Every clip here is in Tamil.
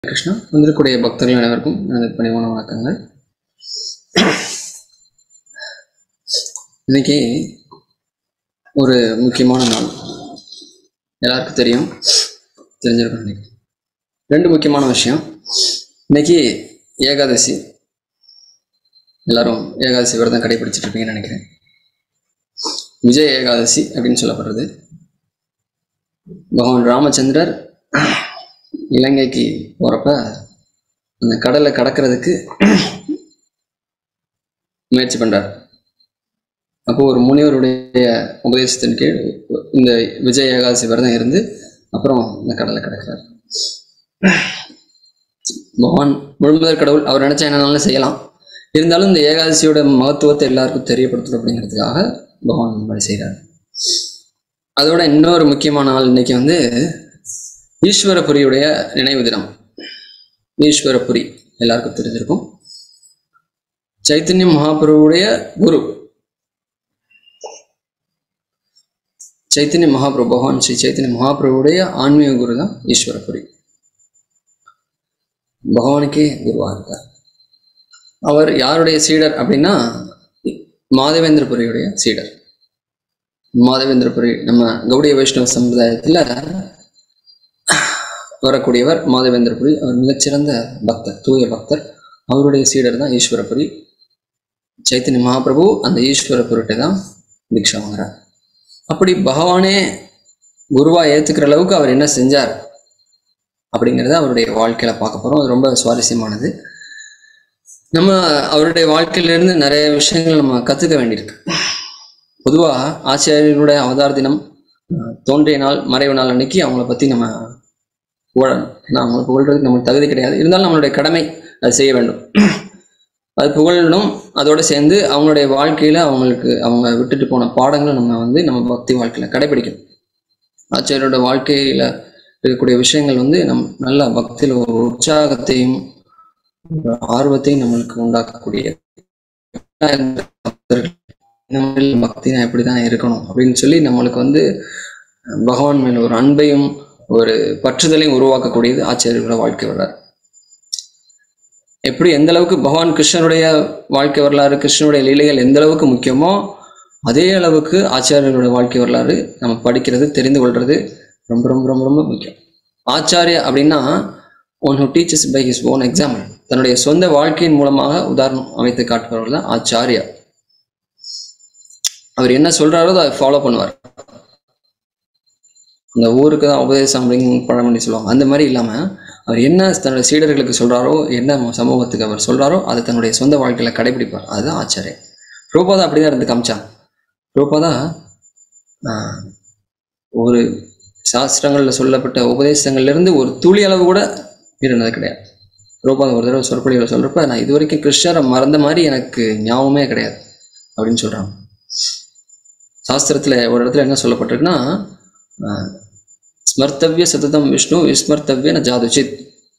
கிருஷ்ணா வந்திருக்கக்கூடிய பக்தர்கள் அனைவருக்கும் எனது பணிவான வணக்கங்கள் இன்னைக்கு ஒரு முக்கியமான நாள் எல்லாருக்கும் தெரியும் தெரிஞ்சிருக்கும் நினைக்கிறேன் ரெண்டு முக்கியமான விஷயம் இன்னைக்கு ஏகாதசி எல்லாரும் ஏகாதசி விரதம் கடைபிடிச்சிட்டு இருப்பீங்கன்னு நினைக்கிறேன் விஜய் ஏகாதசி அப்படின்னு சொல்லப்படுறது பகவான் ராமச்சந்திரர் இலங்கைக்கு போகிறப்ப அந்த கடலை கடக்கிறதுக்கு முயற்சி பண்றார் அப்போ ஒரு முனிவருடைய உபதேசத்தின் கீழ் இந்த விஜய் ஏகாதசி விரதம் இருந்து அப்புறம் இந்த கடலை கடக்கிறார் பகவான் முழுமுதற் கடவுள் அவர் நினைச்சா என்னன்னாலும் செய்யலாம் இருந்தாலும் இந்த ஏகாதசியோட மகத்துவத்தை எல்லாருக்கும் தெரியப்படுத்தணும் அப்படிங்கிறதுக்காக பகவான் இந்த மாதிரி செய்கிறார் அதோட இன்னொரு முக்கியமான நாள் இன்னைக்கு வந்து ஈஸ்வரபுரியுடைய நினைவு தினம் ஈஸ்வரபுரி எல்லாருக்கும் தெரிஞ்சிருக்கும் சைத்தன்ய மகாபிரபுடைய குரு சைத்தன்ய மகாபிரபு பகவான் ஸ்ரீ சைத்தன்ய மகாபிரபுடைய ஆன்மீக குரு தான் ஈஸ்வரபுரி பகவானுக்கே குருவாக இருக்கார் அவர் யாருடைய சீடர் அப்படின்னா மாதவேந்திரபுரியுடைய சீடர் மாதவேந்திரபுரி நம்ம கௌடிய வைஷ்ணவ சமுதாயத்தில் வரக்கூடியவர் மாதவேந்திரபுரி அவர் மிகச்சிறந்த பக்தர் தூய பக்தர் அவருடைய சீடர் தான் ஈஸ்வரபுரி சைத்தன்ய மகாபிரபு அந்த ஈஸ்வரபுரிட்ட தான் தீட்சா வாங்குறார் அப்படி பகவானே குருவா ஏத்துக்கிற அளவுக்கு அவர் என்ன செஞ்சார் அப்படிங்கிறத அவருடைய வாழ்க்கையில பார்க்க போறோம் அது ரொம்ப சுவாரஸ்யமானது நம்ம அவருடைய வாழ்க்கையிலிருந்து நிறைய விஷயங்கள் நம்ம கத்துக்க வேண்டியிருக்கு பொதுவா ஆச்சாரியர்களுடைய அவதார தினம் அஹ், தோன்றிய நாள் மறைவு நாள் அன்னைக்கு அவங்கள பத்தி நம்ம புகழணும் ஏன்னா அவங்களை புகழ்றதுக்கு நமக்கு தகுதி கிடையாது இருந்தாலும் நம்மளுடைய கடமை அதை செய்ய வேண்டும் அது புகழணும் அதோட சேர்ந்து அவங்களுடைய வாழ்க்கையில அவங்களுக்கு அவங்க விட்டுட்டு போன பாடங்களை நம்ம வந்து நம்ம பக்தி வாழ்க்கையில கடைபிடிக்கணும் ஆச்சாரியோட வாழ்க்கையில இருக்கக்கூடிய விஷயங்கள் வந்து நம் நல்ல பக்தியில ஒரு உற்சாகத்தையும் ஒரு ஆர்வத்தையும் நம்மளுக்கு உண்டாக்கக்கூடிய இந்த மாதிரி பக்தினா இப்படிதான் இருக்கணும் அப்படின்னு சொல்லி நம்மளுக்கு வந்து பகவான் மேல ஒரு அன்பையும் ஒரு பற்றுதலையும் உருவாக்கக்கூடியது ஆச்சாரியர்களோட வாழ்க்கை வரலாறு எப்படி எந்த அளவுக்கு பகவான் கிருஷ்ணனுடைய வாழ்க்கை வரலாறு கிருஷ்ணனுடைய லீலைகள் எந்த அளவுக்கு முக்கியமோ அதே அளவுக்கு ஆச்சாரியர்களோட வாழ்க்கை வரலாறு நம்ம படிக்கிறது தெரிந்து கொள்றது ரொம்ப ரொம்ப ரொம்ப ரொம்ப முக்கியம் ஆச்சாரியா அப்படின்னா one who teachers by his own example தன்னுடைய சொந்த வாழ்க்கையின் மூலமாக உதாரணம் அமைத்து காட்டுபவர்கள் தான் ஆச்சாரியா அவர் என்ன சொல்றாரோ அதை ஃபாலோ பண்ணுவார் அந்த ஊருக்கு தான் உபதேசம் அப்படின்னு பழமொழி சொல்லுவாங்க அந்த மாதிரி இல்லாம அவர் என்ன தன்னுடைய சீடர்களுக்கு சொல்றாரோ என்ன சமூகத்துக்கு அவர் சொல்றாரோ அதை தன்னுடைய சொந்த வாழ்க்கையில கடைபிடிப்பார் அதுதான் ஆச்சாரியம் ரூபாதா அப்படிதான் இருந்து காமிச்சான் ரூபாதா ஆஹ், ஒரு சாஸ்திரங்கள்ல சொல்லப்பட்ட உபதேசங்கள்ல இருந்து ஒரு துளி அளவு கூட இருந்தது கிடையாது ரூபாதா ஒரு தடவை சொற்பொழிவில் சொல்றப்ப நான் இது வரைக்கும் கிருஷ்ணரை மறந்த மாதிரி எனக்கு ஞாபகமே கிடையாது அப்படின்னு சொல்றாங்க சாஸ்திரத்துல ஒரு இடத்துல என்ன சொல்லப்பட்டிருக்குன்னா ஆஹ், ஸ்மர்த்தவ்ய சததம் விஷ்ணு விஸ்மர்த்தவ்ய ந ஜாதுச்சித்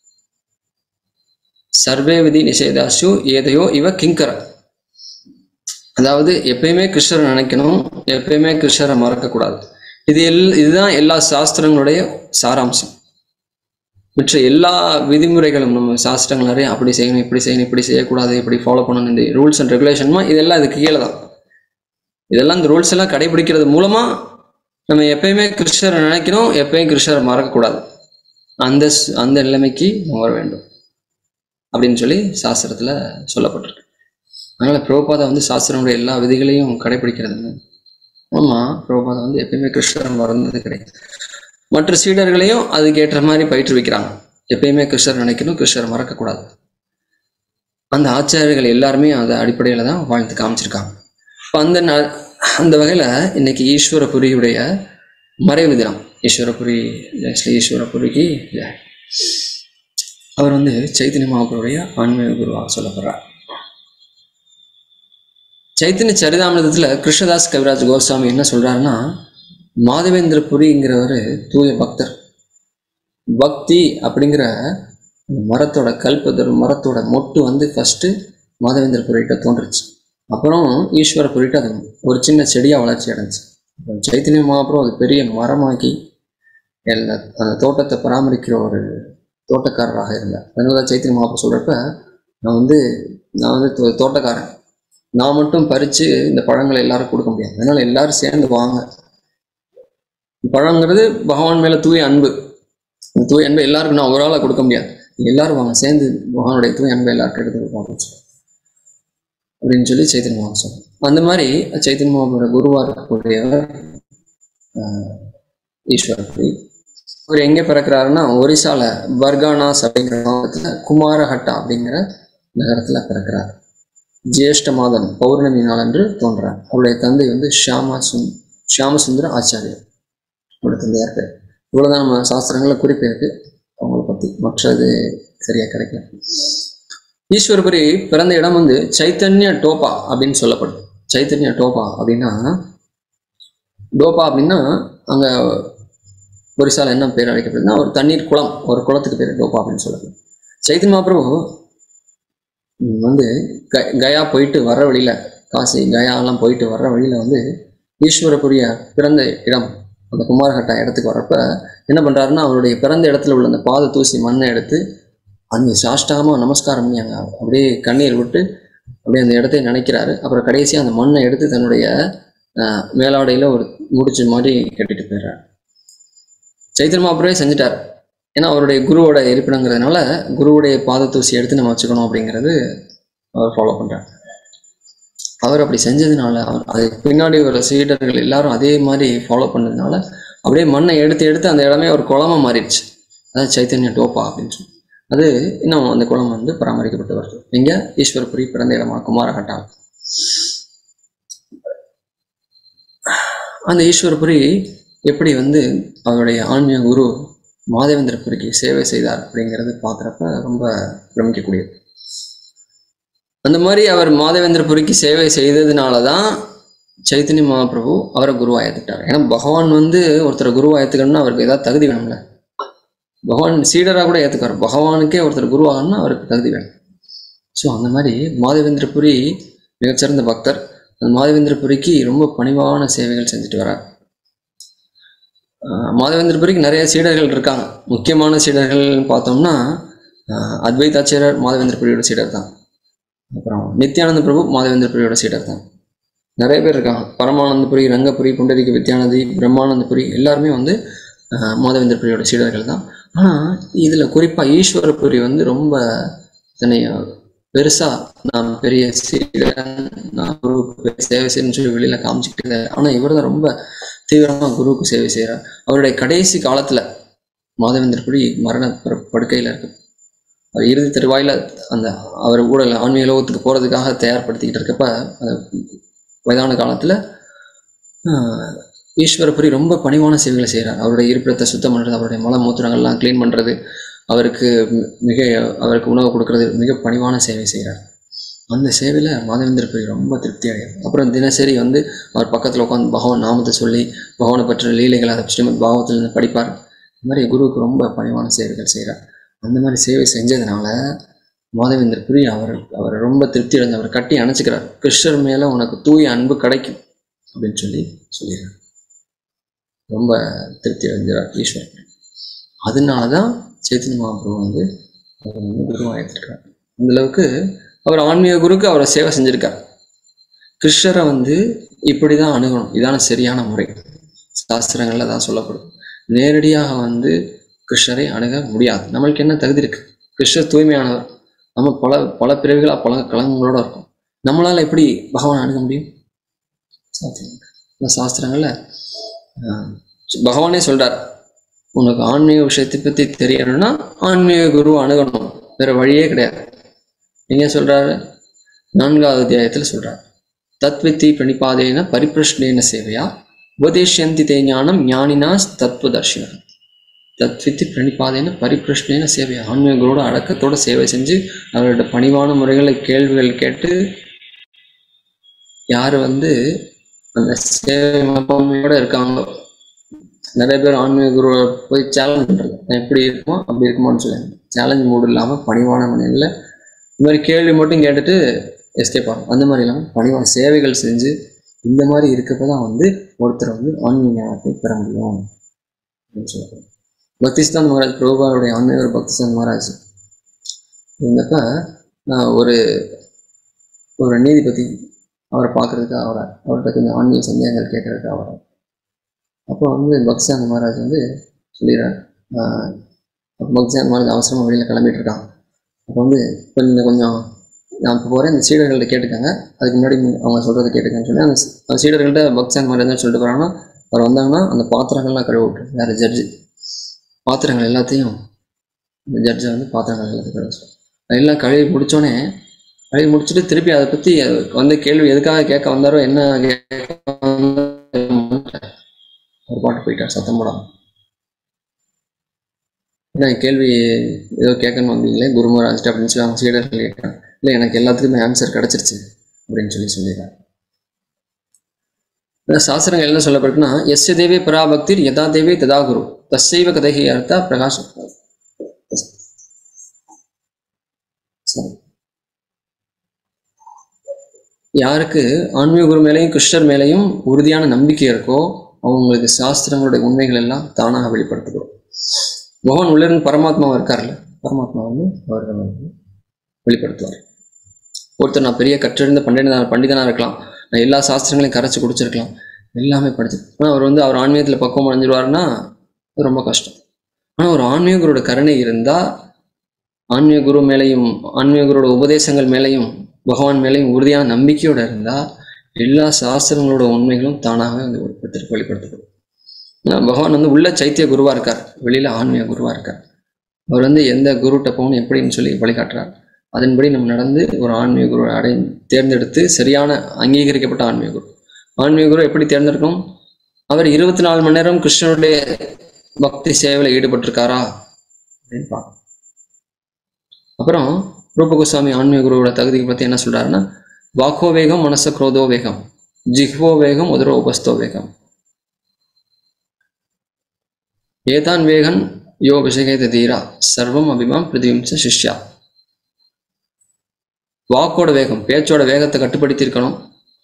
சர்வே விதி நிஷேதாசு ஏதையோ இவ கிங்கர அதாவது எப்பயுமே கிருஷ்ணரை நினைக்கணும் எப்பயுமே கிருஷ்ணரை மறக்கக்கூடாது இது எல் இதுதான் எல்லா சாஸ்திரங்களுடைய சாராம்சம் மற்ற எல்லா விதிமுறைகளும் நம்ம சாஸ்திரங்கள் நிறைய அப்படி செய்யணும் இப்படி செய்யணும் இப்படி செய்யக்கூடாது இப்படி ஃபாலோ பண்ணணும் இந்த ரூல்ஸ் அண்ட் ரெகுலேஷன்மா இதெல்லாம் இதுக்கு கீழே தான் இதெல்லாம் இந்த ரூல்ஸ் எல்லாம் கடைபிடிக்கிறது மூலமா நம்ம எப்பயுமே கிருஷ்ணரை நினைக்கணும் எப்பயும் கிருஷ்ணரை மறக்கக்கூடாது அந்த ஸ்- அந்த நிலைமைக்கு நம்ம வர வேண்டும் அப்படின்னு சொல்லி சாஸ்திரத்துல சொல்லப்பட்டிருக்கு அதனால பிரபுபாதா வந்து சாஸ்திரனுடைய எல்லா விதிகளையும் கடைபிடிக்கிறது ஆமா பிரபுபாதா வந்து எப்பயுமே கிருஷ்ணரை மறந்தது கிடையாது மற்ற சீடர்களையும் அதுக்கு ஏற்ற மாதிரி பயிற்றுவிக்கிறாங்க எப்பயுமே கிருஷ்ணர் நினைக்கணும் கிருஷ்ணரை மறக்கக்கூடாது அந்த ஆச்சாரியர்கள் எல்லாருமே அந்த அடிப்படையில தான் வாழ்ந்து காமிச்சிருக்காங்க இப்போ அந்த ந- அந்த வகையில இன்னைக்கு ஈஸ்வரபுரியுடைய மறைவு தினம் ஈஸ்வரபுரி ஜெய் ஸ்ரீ ஈஸ்வரபுரிக்கு ஜெய். அவர் வந்து சைத்தன்ய மகாபுருடைய ஆன்மீக குருவாக சொல்லப்படுறார் சைத்தன்ய சரிதாமிரதத்துல கிருஷ்ணதாஸ் கவிராஜ் கோஸ்வாமி என்ன சொல்றாருன்னா மாதவேந்திரபுரிங்கிறவர் தூய பக்தர் பக்தி அப்படிங்கிற அந்த மரத்தோட கல்பதர் மரத்தோட மொட்டு வந்து ஃபர்ஸ்ட் மாதவேந்திரபுரிகிட்ட தோன்றுச்சு அப்புறம் ஈஸ்வரபுரிகிட்ட அது ஒரு சின்ன செடியா வளர்ச்சி அடைஞ்சுச்சு அப்புறம் சைத்தன்ய மகாபுரம் அது பெரிய மரமாக்கி எல்லா அந்த தோட்டத்தை பராமரிக்கிற ஒரு தோட்டக்காரராக இருந்தார் அதனால தான் சைத்திரி மகாபு சொல்கிறப்ப நான் வந்து நான் வந்து தோ- தோட்டக்காரன் நான் மட்டும் பறித்து இந்த பழங்களை எல்லாரும் கொடுக்க முடியாது அதனால எல்லாரும் சேர்ந்து வாங்க பழங்கிறது பகவான் மேலே தூய அன்பு அந்த தூய அன்பை எல்லாருக்கும் நான் ஒரு ஆளாக கொடுக்க முடியாது எல்லாரும் வாங்க சேர்ந்து பகவானுடைய தூய அன்பை எல்லாருக்கும் எடுத்து கொடுப்போம் அப்படின்னு சொல்லி அப்படின்னு சொல்லி சைத்தன்ய மகாபு சொன்னார் அந்த மாதிரி சைத்தன்ய மகாபுரோட குருவாக இருக்கக்கூடியவர் ஆஹ், ஈஸ்வரபுரி அவர் எங்கே பிறக்கிறாருன்னா ஒரிசால பர்கானாஸ் அப்படிங்கிற மாவட்டத்தில் குமாரஹட்டா அப்படிங்கிற நகரத்தில் பிறக்கிறார் ஜேஷ்ட மாதம் பௌர்ணமி நாளன்று தோன்றார் அவருடைய தந்தை வந்து ஷியாமா சுந் ஷியாமசுந்தர ஆச்சாரியர் அவருடைய தந்தையார் பேர் இவ்வளோதான் நம்ம சாஸ்திரங்களில் குறிப்பு இருக்கு அவங்கள பற்றி மற்றது சரியாக கிடைக்கல ஈஸ்வரபுரி பிறந்த இடம் வந்து சைத்தன்ய டோபா அப்படின்னு சொல்லப்படுது சைத்தன்ய டோபா அப்படின்னா டோபா அப்படின்னா அங்கே ஒரிசால என்ன பேர் அழைக்கப்படுதுன்னா ஒரு தண்ணீர் குளம் ஒரு குளத்துக்கு பேர் டோபா அப்படின்னு சொல்லப்படுது சைத்தன்ய மகாபிரபு ம், வந்து க கயா போயிட்டு வர்ற வழியில் காசி கயாலாம் போயிட்டு வர்ற வழியில் வந்து ஈஸ்வரபுரிய பிறந்த இடம் அந்த குமாரகட்டா இடத்துக்கு வர்றப்ப என்ன பண்ணுறாருன்னா அவருடைய பிறந்த இடத்துல உள்ள அந்த பாத தூசி மண்ணை எடுத்து அந்த சாஷ்டாகமாக நமஸ்காரம் பண்ணி அங்கே அப்படியே கண்ணீர் விட்டு அப்படியே அந்த இடத்தை நினைக்கிறாரு அப்புறம் கடைசியாக அந்த மண்ணை எடுத்து தன்னுடைய அஹ், மேலாடையில ஒரு முடிச்சு மாதிரி கட்டிட்டு போயிடுறாரு சைத்தன்ய மகாபிரபுவே செஞ்சுட்டார் ஏன்னா அவருடைய குருவோட இருப்பிடங்கிறதுனால குருவுடைய பாத தூசி எடுத்து நம்ம வச்சுக்கணும் அப்படிங்கிறது அவர் ஃபாலோ பண்றார் அவர் அப்படி செஞ்சதுனால அவர் அது பின்னாடி வர சீடர்கள் எல்லாரும் அதே மாதிரி ஃபாலோ பண்ணதுனால அப்படியே மண்ணை எடுத்து எடுத்து அந்த இடமே ஒரு குளமா மாறிடுச்சு அதாவது சைத்தன்ய டோப்பா அப்படின்னு சொல்லி அது இன்னும் அந்த குளம் வந்து பராமரிக்கப்பட்டு வருது இங்க ஈஸ்வரபுரி பிறந்த இடமா குமாரகட்டா அந்த ஈஸ்வரபுரி எப்படி வந்து அவருடைய ஆன்மீக குரு மாதவேந்திரபுரிக்கு சேவை செய்தார் அப்படிங்கிறது பார்க்குறப்ப ரொம்ப பிரமிக்கக்கூடியது அந்த மாதிரி அவர் மாதவேந்திரபுரிக்கு சேவை செய்ததுனால தான் சைத்தன்ய மகாபிரபு அவரை குருவா ஏற்றுட்டார் ஏன்னா பகவான் வந்து ஒருத்தரை குருவா ஏற்றுக்கணும்னா அவருக்கு ஏதாவது தகுதி வேணும்ல பகவான் சீடராக கூட ஏற்றுக்கார் பகவானுக்கே ஒருத்தர் குருவாகணும்னா அவருக்கு தகுதி வேணும் ஸோ அந்த மாதிரி மாதவேந்திரபுரி மிகச்சிறந்த பக்தர் அந்த மாதவேந்திரபுரிக்கு ரொம்ப பணிவான சேவைகள் செஞ்சுட்டு வரார் ஆஹ் மாதவேந்திரபுரிக்கு நிறைய சீடர்கள் இருக்காங்க முக்கியமான சீடர்கள்னு பார்த்தோம்னா ஆஹ் அத்வைதாச்சாரியர் மாதவேந்திரபுரியோட சீடர் தான் அப்புறம் நித்யானந்த பிரபு மாதவேந்திரபுரியோட சீடர் தான் நிறைய பேர் இருக்காங்க பரமானந்தபுரி ரங்கபுரி புண்டரிக வித்யானதி பிரம்மானந்தபுரி எல்லாருமே வந்து ஆஹ் மாதவேந்திரபுரியோட சீடர்கள் தான் ஆனால் இதில் குறிப்பாக ஈஸ்வரபுரி வந்து ரொம்ப தன்னை பெருசாக நான் பெரிய சீடன் நான் குருவுக்கு பெரிய சேவை செய்யணும்னு சொல்லி வெளியில் காமிச்சிக்கிட்டு ஆனால் இவர் தான் ரொம்ப தீவிரமாக குருவுக்கு சேவை செய்கிறார் அவருடைய கடைசி காலத்தில் மாதவேந்திரபுரி மரண படு- படுக்கையில் இருக்கு அவர் இறுதி தருவாயில் அந்த அவர் ஊழல் ஆன்மீக லோகத்துக்கு போகிறதுக்காக தயார்படுத்திக்கிட்டு இருக்கப்ப அந்த வயதான காலத்தில் ஈஸ்வரபுரி ரொம்ப பணிவான சேவைகளை செய்கிறார் அவருடைய இருப்பிடத்தை சுத்தம் பண்ணுறது அவருடைய மல மூத்திரங்கள்லாம் க்ளீன் பண்ணுறது அவருக்கு மி- மிக அவருக்கு உணவு கொடுக்கறது மிக பணிவான சேவை செய்கிறார் அந்த சேவையில் மாதவேந்திரபுரி ரொம்ப திருப்தி அடைகிறார் அப்புறம் தினசரி வந்து அவர் பக்கத்தில் உட்காந்து பகவான் நாமத்தை சொல்லி பகவானை பற்றின லீலைகளை அதை ஸ்ரீமத் பாகவத்திலிருந்து படிப்பார் இந்த மாதிரி குருவுக்கு ரொம்ப பணிவான சேவைகள் செய்கிறார் அந்த மாதிரி சேவை செஞ்சதுனால மாதவேந்திரபுரி அவர் அவர் ரொம்ப திருப்தி அடைஞ்சு அவர் கட்டி அணைச்சிக்கிறார் கிருஷ்ணர் மேலே உனக்கு தூய அன்பு கிடைக்கும் அப்படின்னு சொல்லி சொல்லிடுறார் ரொம்ப திருப்தி அடைஞ்சார் ஈஸ்வரன் அதனால தான் சைத்தன்ய மகாபிரபு வந்து அவர் வந்து குருவாக எடுத்திருக்கார் அந்த அளவுக்கு அவர் ஆன்மீக குருக்கு அவரை சேவை செஞ்சிருக்கார் கிருஷ்ணரை வந்து இப்படி தான் அணுகணும் இதான சரியான முறை சாஸ்திரங்கள்ல தான் சொல்லப்படும் நேரடியாக வந்து கிருஷ்ணரை அணுக முடியாது நம்மளுக்கு என்ன தகுதி இருக்கு கிருஷ்ணர் தூய்மையானவர் நம்ம பல பல பிறவிகளா பல கலங்கங்களோட இருக்கோம் நம்மளால எப்படி பகவான் அணுக முடியும் சாத்தியம் இல்லை. இந்த சாஸ்திரங்கள்ல ஆஹ், பகவானே சொல்றார் உனக்கு ஆன்மீக விஷயத்தை பத்தி தெரியணும்னா ஆன்மீக குரு அணுகணும் வேற வழியே கிடையாது எங்க சொல்றாரு நான்காவது அத்தியாயத்துல சொல்றார் தத்வித்தி பிரணிபாதேன பரிபிரஷ்னேன சேவையா உபதேஷ்யந்தி தே ஞானம் ஞானினா தத்துவதர்ஷினம் தத்வித்தி பிரணிபாதேன பரிபிரஷ்னேன சேவை ஆன்மீகங்களோட அடக்கத்தோட சேவை செஞ்சு அவரோட பணிவான முறைகளை கேள்விகள் கேட்டு யார் வந்து அந்த சேவை மனப்பான்மையோட இருக்காங்களோ நிறைய பேர் ஆன்மீக குருவை போய் சேலஞ்ச் பண்றது நான் எப்படி இருக்குமோ அப்படி இருக்குமான்னு சொல்லுவாங்க சேலஞ்ச் மூடு இல்லாம பணிவான மனிதனில் இந்த மாதிரி கேள்வி மட்டும் கேட்டுட்டு எஸ்கேப் ஆகும் அந்த மாதிரி இல்லாமல் பணிவான சேவைகள் செஞ்சு இந்த மாதிரி இருக்கப்போ தான் வந்து ஒருத்தர் வந்து ஆன்மீக ஞானத்தை பெற முடியும் அப்படின்னு சொல்லப்படுது பக்திஸ்தான் மகாராஜ் பிரபுபாவுடைய ஆன்மீக பக்திஸ்தான் மகாராஜ் இருந்தப்ப நான் ஒரு ஒரு நீதிபதி அவரை பார்க்கறதுக்கு அவரை அவர்கிட்ட கொஞ்சம் ஆன்மீக சந்தேகங்கள் கேட்கறதுக்கு அவரை அப்போ வந்து பக்திஸ்தான் மகாராஜ் வந்து சொல்லிடுறார் பக்திஸ்தான் மகாராஜ் அவசரமாக வெளியில் கிளம்பிட்டு இருக்கான் அப்போ வந்து கொஞ்சம் கொஞ்சம் நான் இப்போ போகிறேன் இந்த சீடர்கள்ட்ட கேட்டுக்கங்க அதுக்கு முன்னாடி அவங்க சொல்கிறத கேட்டுக்கன்னு சொல்லி அந்த சி- அந்த சீடர்கள்ட்ட பக்திஸ்தான் மகாராஜ் என்ன சொல்லிட்டு போகிறாங்கன்னா அவர் வந்தாங்கன்னா அந்த பாத்திரங்கள்லாம் கழுவி விட்டு வேறு ஜட்ஜு பாத்திரங்கள் எல்லாத்தையும் இந்த ஜட்ஜை வந்து பாத்திரங்கள் எல்லாத்தையும் கழுவ சொல்லுவார். அதெல்லாம் கழுவி முடிச்சோடனே கழுவி முடிச்சுட்டு திருப்பி அதை பற்றி வந்து கேள்வி எதுக்காக கேட்க வந்தாரோ என்ன கேட்க வந்தாரோ ஒரு பாட்டு போயிட்டார் சத்தம் போடாம என்ன கேள்வி ஏதோ கேட்கணும் வந்தீங்களே குரு மகாராஜ் அப்படின்னு சொல்லி அவங்க சீடர்கள் கேட்குறாங்க இல்லை எனக்கு எல்லாத்துக்குமே ஆன்சர் கிடச்சிருச்சு அப்படின்னு சொல்லி சொல்லிடுறாங்க இந்த சாஸ்திரங்கள் என்ன சொல்லப்பட்டுன்னா எஸ்ய தேவே பராபக்திர் யதா தேவே ததா குரு தஸ்ஸைவ கதகி அர்த்தா பிரகாஷம் சரி. யாருக்கு ஆன்மீக குரு மேலேயும் கிருஷ்ணர் மேலேயும் உறுதியான நம்பிக்கை இருக்கோ அவங்களுக்கு சாஸ்திரங்களுடைய உண்மைகள் எல்லாம் தானாக வெளிப்படுத்துகிறோம் பகவான் உள்ள இருந்து பரமாத்மாவா இருக்கார்ல பரமாத்மா வந்து அவர்கள் வந்து வெளிப்படுத்துவார் ஒருத்தர் நான் பெரிய கற்றிருந்த பண்டிதனா பண்டிதனா இருக்கலாம் நான் எல்லா சாஸ்திரங்களையும் கரைச்சி குடிச்சிருக்கலாம் எல்லாமே படிச்சு ஆனால் அவர் வந்து அவர் ஆன்மீகத்தில் பக்குவம் அடைஞ்சிருவாருன்னா அது ரொம்ப கஷ்டம் ஆனால் ஒரு ஆன்மீக குருவோட கருணை இருந்தால் ஆன்மீக குரு மேலேயும் ஆன்மீக குருவோட உபதேசங்கள் மேலேயும் பகவான் மேலேயும் உறுதியான நம்பிக்கையோட இருந்தால் எல்லா சாஸ்திரங்களோட உண்மைகளும் தானாகவே வந்து வெளிப்படுத்த வெளிப்படுத்தப்படும் ஏன்னா பகவான் வந்து உள்ள சைத்திய குருவா இருக்கார் வெளியில ஆன்மீக குருவா இருக்கார் அவர் வந்து எந்த குருட்ட போகணும் எப்படின்னு சொல்லி வழிகாட்டுறார் அதன்படி நம்ம நடந்து ஒரு ஆன்மீக குரு அடை தேர்ந்தெடுத்து சரியான அங்கீகரிக்கப்பட்ட ஆன்மீக குரு ஆன்மீக குரு எப்படி தேர்ந்தெடுக்கணும் அவர் இருபத்தி நாலு மணி நேரம் கிருஷ்ணனுடைய பக்தி சேவையில் ஈடுபட்டிருக்காரா அப்படின்னு பார்க்கணும் அப்புறம் ரூபகுசாமி ஆன்மீக குருவோட தகுதியை பற்றி என்ன சொல்றாருன்னா வாக்கோ வேகம் மனச குரோதோ வேகம் ஜிஹ்வோ வேகம் உதரோ உபஸ்தோ வேகம் ஏதான் வேகன் யோ விஷகேத தீரா சர்வம் அபிமாம் பிரதிபிம்ச சிஷ்யா வாக்கோட வேகம் பேச்சோட வேகத்தை கட்டுப்படுத்தியிருக்கணும்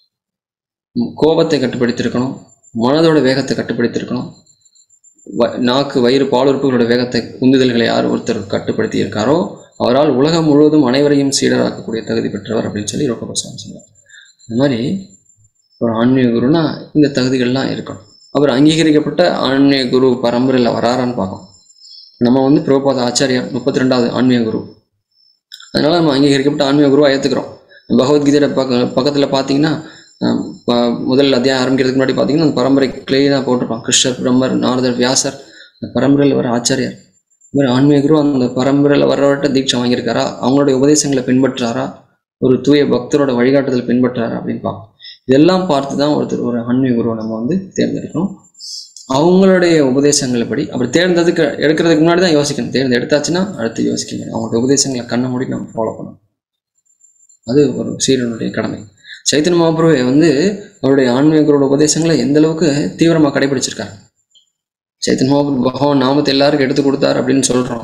ம், கோபத்தை கட்டுப்படுத்தியிருக்கணும் மனதோட வேகத்தை கட்டுப்படுத்தியிருக்கணும் வ- நாக்கு வயிறு பாலுறுப்புகளோட வேகத்தை உந்துதல்களை யார் ஒருத்தர் கட்டுப்படுத்தி இருக்காரோ அவரால் உலகம் முழுவதும் அனைவரையும் சீடராக்கக்கூடிய தகுதி பெற்றவர் அப்படின்னு சொல்லி ரோகபசாமி சொன்னார் இந்த மாதிரி ஒரு ஆன்மீக குருனா இந்த தகுதிகள்லாம் இருக்கணும் அவர் அங்கீகரிக்கப்பட்ட ஆன்மீக குரு பரம்பரையில் வராரான்னு பார்க்கணும் நம்ம வந்து பிரபுபாத ஆச்சாரியார் முப்பத்தி ரெண்டாவது ஆன்மீக குரு அதனால நம்ம அங்கீகரிக்கப்பட்ட ஆன்மீக குருவா ஏற்றுக்கிறோம் பகவத்கீதையில பக்க பக்கத்தில் பார்த்தீங்கன்னா அஹ், ப- முதல் அத்தியாயம் ஆரம்பிக்கிறதுக்கு முன்னாடி பார்த்தீங்கன்னா அந்த பரம்பரை கிளீனாக போட்டிருப்பான் கிருஷ்ணர் பிரம்மர் நாரதர் வியாசர் அந்த பரம்பரையில் வர ஆச்சாரியார் இந்த மாதிரி ஆன்மீக குரு அந்த பரம்பரையில் வர்றவர்கிட்ட தீட்சை வாங்கியிருக்காரா அவங்களுடைய உபதேசங்களை பின்பற்றாரா ஒரு தூய பக்தரோட வழிகாட்டுதல் பின்பற்றாரா அப்படின்னு பார்ப்போம் இதெல்லாம் பார்த்து தான் ஒருத்தர் ஒரு ஆன்மீக குருவை நம்ம வந்து தேர்ந்தெடுக்கணும் அவங்களுடைய உபதேசங்கள் படி அப்படி தேர்ந்ததுக்கு எடுக்கிறதுக்கு முன்னாடி தான் யோசிக்கணும் தேர்ந்து எடுத்தாச்சுன்னா அடுத்து யோசிக்க வேணும் அவங்களோட உபதேசங்களை கண்ணை மூடி நம்ம ஃபாலோ பண்ணணும் அது ஒரு சீரனுடைய கடமை சைத்தன்ய மகாபிரபு வந்து அவருடைய ஆன்மீக குருவோட உபதேசங்களை எந்த அளவுக்கு தீவிரமாக கடைபிடிச்சிருக்காரு சைத்தன்ய மகாபிரபு பகவான் நாமத்தை எல்லாருக்கும் எடுத்து கொடுத்தார் அப்படின்னு சொல்றோம்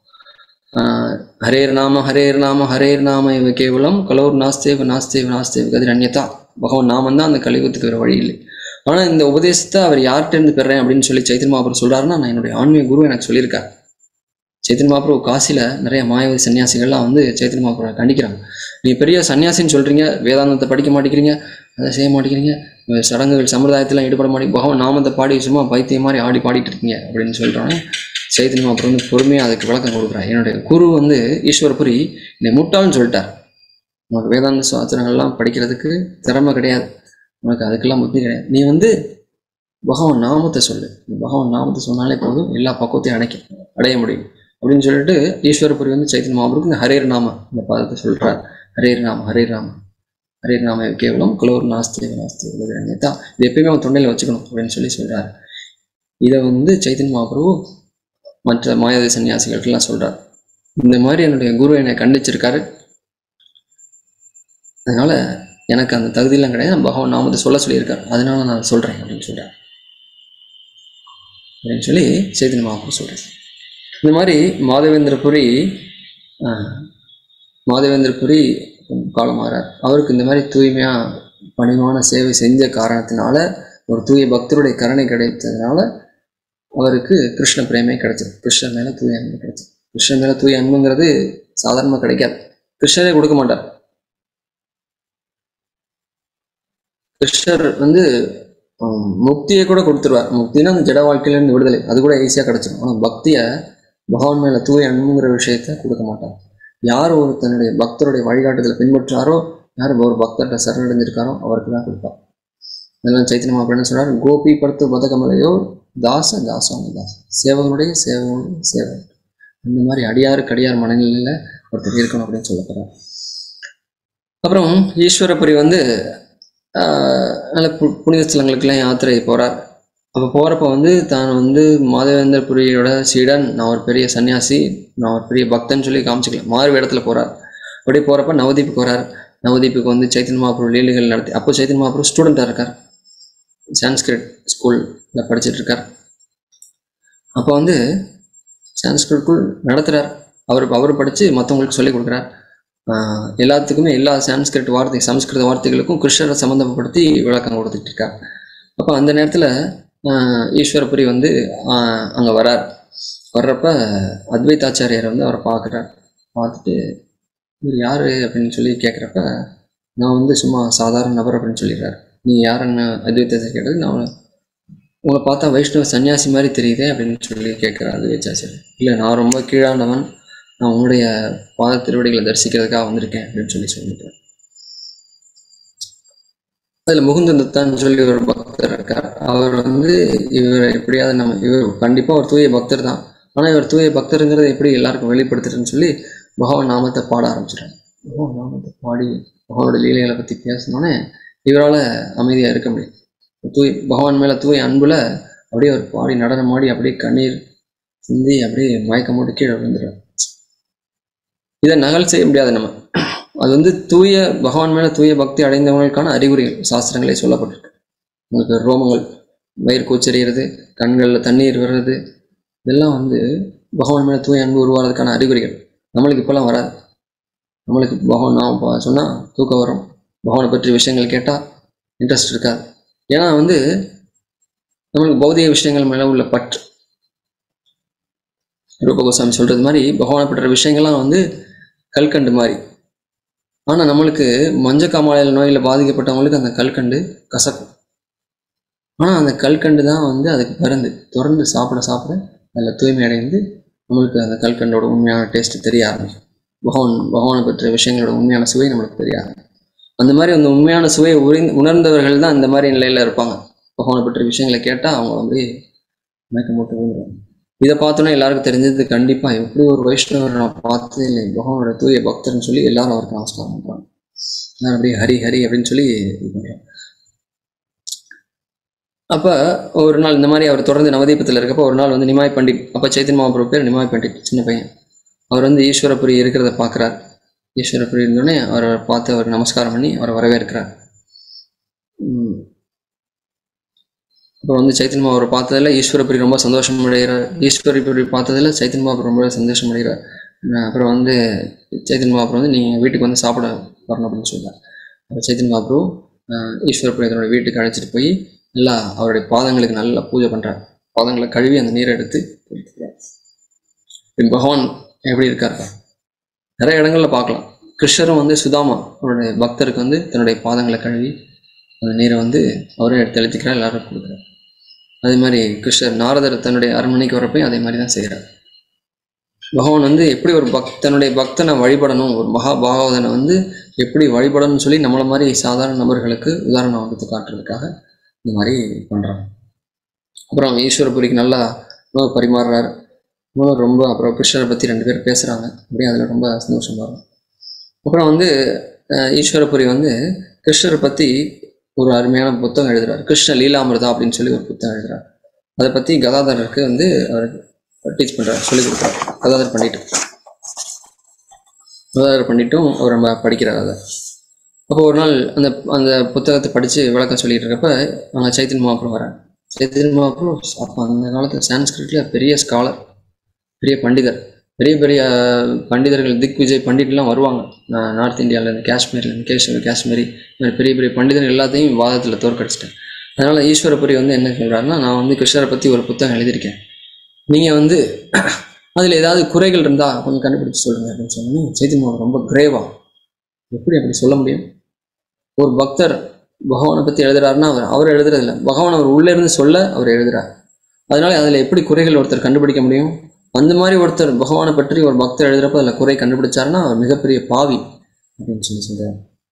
ஆஹ் ஹரேர் நாம ஹரேர் நாம ஹரேர் நாம இவ கேவலம் கலோர் நாஸ்தேவ நாஸ்தேவ நாஸ்தேவ கதிர் அந்நியதா பகவான் நாமம் தான் அந்த கலியுகத்துக்கு வேற வழி இல்லை ஆனா இந்த உபதேசத்தை அவர் யார்கிட்ட இருந்து பெறேன் அப்படின்னு சொல்லி சைத்தன்ய மகாபிரபு சொல்றாருன்னா நான் என்னுடைய ஆன்மீக குரு எனக்கு சொல்லியிருக்கார் சைத்தன்ய மகாபிரபு காசில நிறைய மாயவாதி சன்னியாசிகள்லாம் வந்து சைத்தன்ய மகாபிரபு கண்டிக்கிறாங்க நீ பெரிய சன்னியாசின்னு சொல்றீங்க வேதாந்தத்தை படிக்க மாட்டேங்கிறீங்க அதை செய்ய மாட்டேங்கிறீங்க இந்த சடங்குகள் சம்பிரதாயத்திலாம் ஈடுபட மாட்டேங்க பகவான் நாமத்தை பாடி சும்மா பைத்தியம் மாதிரி ஆடி பாடிட்டு இருக்கீங்க அப்படின்னு சொல்றோன்னே சைத்தன்ய மகாபிரபு வந்து பொறுமையாக அதுக்கு விளக்கம் கொடுக்குறார் என்னுடைய குரு வந்து ஈஸ்வரபுரி என்னை முட்டாள்னு சொல்லிட்டார் உனக்கு வேதாந்த சாஸ்திரங்கள்லாம் படிக்கிறதுக்கு திறமை கிடையாது உனக்கு அதுக்கெல்லாம் புத்தி கிடையாது நீ வந்து பகவான் நாமத்தை சொல்லு நீ பகவான் நாமத்தை சொன்னாலே போதும் எல்லா பக்குவத்தையும் அடைக்க அடைய முடியும் அப்படின்னு சொல்லிட்டு ஈஸ்வரபுரி வந்து சைத்தன்ய மகாபிரபுக்கு இந்த ஹரேர் நாம இந்த பாதத்தை சொல்றார் ஹரேர் நாம ஹரேர் நாம ஹரேர் நாம கேவலம் குளோர் நாஸ்தி நாஸ்தி தான் இது எப்பயுமே அவன் தொண்டையில் வச்சுக்கணும் அப்படின்னு சொல்லி சொல்றாரு இதை வந்து சைத்தன்ய மகாபிரபு மற்ற மாயாதி சன்னியாசிகளுக்கெல்லாம் சொல்றார் இந்த மாதிரி என்னுடைய குரு என்னை கண்டிச்சிருக்காரு அதனால எனக்கு அந்த தகுதியெல்லாம் கிடையாது நான் பகவான் நாமத்தை சொல்ல சொல்லியிருக்காரு அதனால நான் சொல்றேன் அப்படின்னு சொல்றார் அப்படின்னு சொல்லி சைத்தன்ய மகாபிரபு சொல்றேன் இந்த மாதிரி மாதவேந்திரபுரி ஆஹ், மாதவேந்திரபுரி காலமாறார் அவருக்கு இந்த மாதிரி தூய்மையா பணிவான சேவை செஞ்ச காரணத்தினால ஒரு தூய பக்தருடைய கருணை கிடைத்ததுனால அவருக்கு கிருஷ்ண பிரேமே கிடைச்சது கிருஷ்ணன் மேல தூய அன்பு கிடைச்சது கிருஷ்ணன் மேல தூய அன்புங்கிறது சாதாரணமா கிடைக்காது கிருஷ்ணரே கொடுக்க மாட்டார் கிருஷ்ணர் வந்து ஹம், முக்தியை கூட கொடுத்துருவார் முக்தினா அந்த ஜட வாழ்க்கையிலேருந்து விடுதலை அது கூட ஈஸியாக கிடைச்சிடும் ஆனால் பக்தியை பகவான் மேல தூய அன்புங்கிற விஷயத்த கொடுக்க மாட்டார் யார் ஒரு தன்னுடைய பக்தருடைய வழிகாட்டுதலை பின்பற்றாரோ யார் ஒரு பக்தர்கிட்ட சரணடைஞ்சிருக்காரோ அவருக்கு தான் கொடுப்பார் அதெல்லாம் சைத்தன்ய மாப்பிள்ள என்ன சொல்றார் கோபி படுத்து பதகமலையோ தாச தாசவங்க தாச சேவகனுடைய சேவகனுடைய சேவகன் இந்த மாதிரி அடியாருக்கு அடியார் மனநிலையில் ஒருத்தர் இருக்கணும் அப்படின்னு சொல்ல போறார் அப்புறம் ஈஸ்வரபுரி வந்து ஆஹ், நல்ல பு- புனித ஸ்தலங்களுக்கெல்லாம் யாத்திரை போறார் அப்போ போறப்ப வந்து தான் வந்து மாதவேந்திர புரியோட சீடன் நான் ஒரு பெரிய சன்னியாசி நான் ஒரு பெரிய பக்தன் சொல்லி காமிச்சிக்கல மாறு இடத்துல போறார் அப்படி போறப்ப நவதீப்புக்கு வரார் நவதீப்புக்கு வந்து சைத்தன்ய மகாபுரு லீலைகள் நடத்தி அப்போ சைத்தன்ய மகாபுரு ஸ்டூடெண்ட்டாக இருக்கார் சான்ஸ்கிரிட் ஸ்கூலில் படிச்சிட்டு இருக்கார் அப்போ வந்து சான்ஸ்கிரிட் ஸ்கூல் நடத்துகிறார் அவர் அவர் படித்து மற்றவங்களுக்கு சொல்லிக் கொடுக்குறார் ஆஹ் எல்லாத்துக்குமே எல்லா சான்ஸ்கிரிட் வார்த்தை சமஸ்கிருத வார்த்தைகளுக்கும் கிருஷ்ணரை சம்மந்தப்படுத்தி விளக்கம் கொடுத்துட்டு இருக்கார் அப்போ அந்த நேரத்தில் ஈஸ்வரபுரி வந்து அங்கே வரார் வர்றப்ப அத்வைதாச்சாரியார் வந்து அவரை பார்க்குறார் பார்த்துட்டு இவர் யார் அப்படின்னு சொல்லி கேட்குறப்ப நான் வந்து சும்மா சாதாரண நபர் அப்படின்னு சொல்லிடுறாரு நீ யாருன்னு அத்வைதாச்சாரி கேட்டது நான் உங்களை பார்த்தா வைஷ்ணவ சன்னியாசி மாதிரி தெரியுதே அப்படின்னு சொல்லி கேட்குறாரு அத்வைதாச்சாரி இல்லை நான் ரொம்ப கீழானவன் நான் உங்களுடைய பாத திருவடிகளை தரிசிக்கிறதுக்காக வந்திருக்கேன் அப்படின்னு சொல்லி சொல்லிட்டார் அதில் முகுந்தன் தத்தான்னு சொல்லி ஒரு பக்தர் இருக்கார் அவர் வந்து இவர் எப்படியாவது நம்ம இவர் கண்டிப்பாக ஒரு தூய பக்தர் தான் ஆனால் இவர் தூய பக்தருங்கிறத எப்படி எல்லாருக்கும் வெளிப்படுத்துறதுன்னு சொல்லி பகவான் நாமத்தை பாட ஆரம்பிச்சிட்டார் பகவான் நாமத்தை பாடி பகவானோட லீலைகளை பற்றி பேசினோன்னே இவரால் அமைதியாக இருக்க முடியும் தூய் பகவான் மேலே தூய அன்புல அப்படியே ஒரு பாடி நடனம் ஆடி அப்படியே கண்ணீர் சிந்தி அப்படியே மயக்கம் போட்டு கீழே விழுந்துடுறார் இதை நகல் செய்ய முடியாது நம்ம அது வந்து தூய பகவான் மேல தூய பக்தி அடைந்தவங்களுக்கான அறிகுறிகள் சாஸ்திரங்களே சொல்லப்பட்டிருக்கு உங்களுக்கு ரோமங்கள் வயிறு கூச்சறிகிறது கண்களில் தண்ணீர் வர்றது இதெல்லாம் வந்து பகவான் மேல தூய அன்பு உருவாகிறதுக்கான அறிகுறிகள் நம்மளுக்கு இப்போல்லாம் வராது நம்மளுக்கு பகவான் நாம் பா- சொன்னா தூக்கம் வரும் பகவானை பற்றிய விஷயங்கள் கேட்டால் இன்ட்ரெஸ்ட் இருக்காது ஏன்னா வந்து நம்மளுக்கு பௌதிக விஷயங்கள் மேலே உள்ள பற்று ரூப கோஸ்வாமி சொல்றது மாதிரி பகவானை பற்ற விஷயங்கள்லாம் வந்து கல்கண்டு மாதிரி ஆனால் நம்மளுக்கு மஞ்ச காமாலையில் நோயில் பாதிக்கப்பட்டவங்களுக்கு அந்த கல்கண்டு கசக்கும் ஆனால் அந்த கல்கண்டு தான் வந்து அதுக்கு மருந்து தொடர்ந்து சாப்பிட சாப்பிட அதில் தூய்மை அடைந்து நம்மளுக்கு அந்த கல்கண்டோட உண்மையான டேஸ்ட் தெரிய ஆரம்பிக்கும் பகவான் பகவானை பற்றிய விஷயங்களோட உண்மையான சுவை நம்மளுக்கு தெரிய ஆரம்பிக்கும் அந்த மாதிரி அந்த உண்மையான சுவையை உறிந்து உணர்ந்தவர்கள் தான் இந்த மாதிரி நிலையில் இருப்பாங்க பகவானை பற்றிய விஷயங்களை கேட்டால் அவங்க வந்து மயக்கம் போட்டு விழுந்துருவாங்க இதை பார்த்தோன்னே எல்லாருக்கும் தெரிஞ்சது கண்டிப்பாக எப்படி ஒரு வைஷ்ணவர் நான் பார்த்ததே இல்லை பகவானோட தூய பக்தர்னு சொல்லி எல்லாரும் அவருக்கு நமஸ்காரம் பண்ணுறாங்க எல்லாரும் அப்படியே ஹரி ஹரி அப்படின்னு சொல்லி இது பண்ணுறாங்க அப்போ ஒரு நாள் இந்த மாதிரி அவர் தொடர்ந்து நவதீபத்தில் இருக்கப்போ ஒரு நாள் வந்து நிமாய் பண்டிட் அப்போ சைத்தன்ய மகாபிரபு பேர் நிமாய் பண்டிட் சின்ன பையன் அவர் வந்து ஈஸ்வரபுரி இருக்கிறத பார்க்குறார் ஈஸ்வரபுரி இருந்தோடனே அவரை பார்த்து அவர் நமஸ்காரம் பண்ணி அவரை வரவேற்கிறார் உம். அப்புறம் வந்து சைத்தன்ய மகாபுரை பார்த்ததில் ஈஸ்வரபுரி ரொம்ப சந்தோஷம் அடைகிறார் ஈஸ்வரபுரி பார்த்ததில் சைத்தன்ய மகாபுரம் ரொம்ப சந்தோஷம் அடைகிறார் அஹ் அப்புறம் வந்து சைத்தன்ய மகாபுரம் வந்து நீங்கள் வீட்டுக்கு வந்து சாப்பிட வரணும் அப்படின்னு சொல்றார் அப்போ சைத்தன்ய மகாபுரு அஹ் ஈஸ்வரபுரி தன்னோட வீட்டுக்கு அழைச்சிட்டு போய் நல்லா அவருடைய பாதங்களுக்கு நல்லா பூஜை பண்றார் பாதங்களை கழுவி அந்த நீரை எடுத்து கொடுத்துக்கிறார். பின் பகவான் எப்படி இருக்கார் பாரு. நிறைய இடங்கள்ல பார்க்கலாம் கிருஷ்ணரும் வந்து சுதாமா அவருடைய பக்தருக்கு வந்து தன்னுடைய பாதங்களை கழுவி அந்த நீரை வந்து அவரே எடுத்து அழுத்திக்கிறார் எல்லாரும் கொடுக்குறார் அதே மாதிரி கிருஷ்ணர் நாரதர் தன்னுடைய அரண்மனைக்கு வரப்பையும் அதே மாதிரி தான் செய்கிறார் பகவான் வந்து எப்படி ஒரு பக் தன்னுடைய பக்தனை வழிபடணும் ஒரு மகா பாகவதனை வந்து எப்படி வழிபடணும்னு சொல்லி நம்மள மாதிரி சாதாரண நபர்களுக்கு உதாரணம் வகுத்து காட்டுறதுக்காக இந்த மாதிரி பண்ணுறாங்க அப்புறம் ஈஸ்வரபுரிக்கு நல்லா உணவு பரிமாறுறாரு உணவு ரொம்ப அப்புறம் கிருஷ்ணரை பற்றி ரெண்டு பேர் பேசுகிறாங்க அப்படியே அதில் ரொம்ப சந்தோஷமா இருக்கும் அப்புறம் வந்து அஹ், ஈஸ்வரபுரி வந்து கிருஷ்ணரை பற்றி ஒரு அருமையான புத்தகம் எழுதுறாரு கிருஷ்ண லீலாமிர்தா அப்படின்னு சொல்லி ஒரு புத்தகம் எழுதுறாரு அதை பற்றி கதாதரருக்கு வந்து அவர் டீச் பண்ணுறாரு சொல்லிக் கொடுக்குறாரு கதாதர் பண்ணிட்டு கதாதர் பண்ணிட்டும் அவர் நம்ம படிக்கிறார் அதை அப்போ ஒரு நாள் அந்த அந்த புத்தகத்தை படித்து விளக்கம் சொல்லிட்டு இருக்கப்ப அங்கே சைத்தன்ய மகாபுரம் வரேன் சைத்தன்ய மகாபுரம் அப்போ அந்த காலத்தில் சான்ஸ்கிரிட்ல பெரிய ஸ்காலர் பெரிய பண்டிதர் பெரிய பெரிய பண்டிதர்கள் திக் விஜய் பண்டிட்லாம் வருவாங்க நான் நார்த் இந்தியாவிலேருந்து காஷ்மீர்லேருந்து கேஷ்மீர் காஷ்மீரி இந்த மாதிரி பெரிய பெரிய பண்டிதர்கள் எல்லாத்தையும் வாதத்தில் தோற்கடிச்சிட்டேன் அதனால ஈஸ்வரபுரி வந்து என்ன சொல்றாருன்னா நான் வந்து கிருஷ்ணரை பத்தி ஒரு புத்தகம் எழுதியிருக்கேன் நீங்க வந்து அதுல ஏதாவது குறைகள் இருந்தா கொஞ்சம் கண்டுபிடிச்சு சொல்லுங்க அப்படின்னு சொன்னோன்னே சைத்தன்யா ரொம்ப கிரேவா எப்படி அப்படி சொல்ல முடியும் ஒரு பக்தர் பகவானை பத்தி எழுதுறாருன்னா அவர் அவர் எழுதுறது இல்லை பகவான் அவர் உள்ளே இருந்து சொல்ல அவர் எழுதுறார் அதனால அதுல எப்படி குறைகள் ஒருத்தர் கண்டுபிடிக்க முடியும் அந்த மாதிரி ஒருத்தர் பகவானை பற்றி ஒரு பக்தர் எழுதுறப்ப அதுல குறை கண்டுபிடிச்சாருன்னா அவர் மிகப்பெரிய பாவி அப்படின்னு சொல்லி சொல்றாரு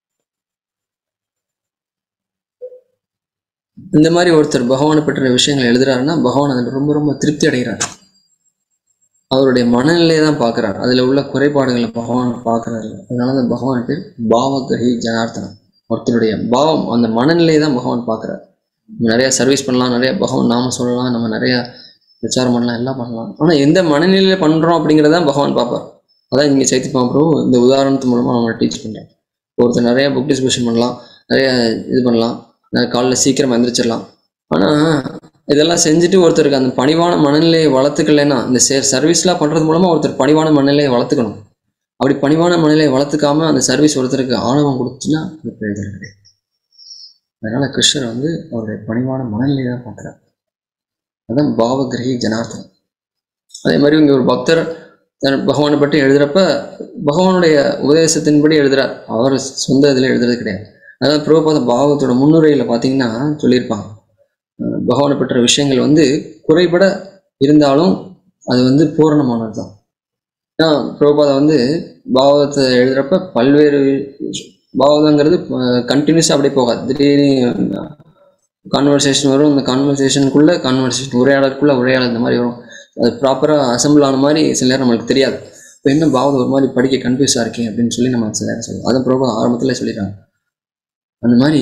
இந்த மாதிரி ஒருத்தர் பகவானை பற்றிய விஷயங்களை எழுதுறாருன்னா பகவான் அதில் ரொம்ப ரொம்ப திருப்தி அடைகிறார் அவருடைய மனநிலையை தான் பார்க்குறார் அதில் உள்ள குறைபாடுகளை பகவான் பார்க்குறாரு அதனால அந்த பகவான் பேர் பாவகிரகி ஜனார்த்தனம் ஒருத்தருடைய பாவம் அந்த மனநிலையை தான் பகவான் பார்க்குறார் நம்ம நிறைய சர்வீஸ் பண்ணலாம் நிறைய பகவான் நாம சொல்லலாம் நம்ம நிறைய விசாரம் பண்ணலாம் எல்லாம் பண்ணலாம் ஆனால் எந்த மனநிலையில் பண்ணுறோம் அப்படிங்கிறதான் பகவான் பார்ப்பார் அதான் இங்கே சைத்தி பிரபு இந்த உதாரணத்து மூலமாக நம்ம டீச் பண்ணுறேன் ஒருத்தர் நிறைய புக் டிஸ்கஷன் பண்ணலாம் நிறைய இது பண்ணலாம் நிறைய காலைல சீக்கிரம் எந்திரிச்சிடலாம் ஆனால் இதெல்லாம் செஞ்சுட்டு ஒருத்தருக்கு அந்த பணிவான மனநிலையை வளர்த்துக்கலைன்னா இந்த சே சர்வீஸ்லாம் பண்ணுறது மூலமாக ஒருத்தர் பணிவான மனநிலையை வளர்த்துக்கணும் அப்படி பணிவான மனநிலையை வளர்த்துக்காம அந்த சர்வீஸ் ஒருத்தருக்கு ஆணவம் கொடுத்துச்சுன்னா அது பிரயோஜனம் கிடையாது அதனால கிருஷ்ணர் வந்து அவருடைய பணிவான மனநிலையை தான் பார்க்குறார் அதான் பாவகிரகி ஜனார்த்தன் அதே மாதிரி இங்கே ஒரு பக்தர் தன் பகவானை பற்றி எழுதுறப்ப பகவானுடைய உபதேசத்தின்படி எழுதுறார் அவர் சொந்த இதில் எழுதுறது கிடையாது அதான் பிரபுபாத பாவத்தோட முன்னுரையில் பார்த்தீங்கன்னா சொல்லியிருப்பாங்க அஹ் பகவானை பற்ற விஷயங்கள் வந்து குறைபட இருந்தாலும் அது வந்து பூரணமானது தான் ஏன்னா பிரபுபாதா வந்து பாவத்தை எழுதுறப்ப பல்வேறு பாவதங்கிறது கண்டினியூஸாக அப்படியே போகாது திடீர்னு கான்வர்சேஷன் வரும் அந்த கான்வர்சேஷனுக்குள்ளே கான்வர்சேஷன் உரையாடலுக்குள்ளே உரையாடல் இந்த மாதிரி வரும் அது ப்ராப்பராக அசம்பிள் ஆன மாதிரி சில நேரம் நம்மளுக்கு தெரியாது இப்போ என்ன பாவம் ஒரு மாதிரி படிக்க கன்ஃபியூஸாக இருக்கேன் அப்படின்னு சொல்லி நம்ம சில நேரம் சொல்லுவோம் அதை பிரபா ஆரம்பத்தில் சொல்லிடுறாங்க அந்த மாதிரி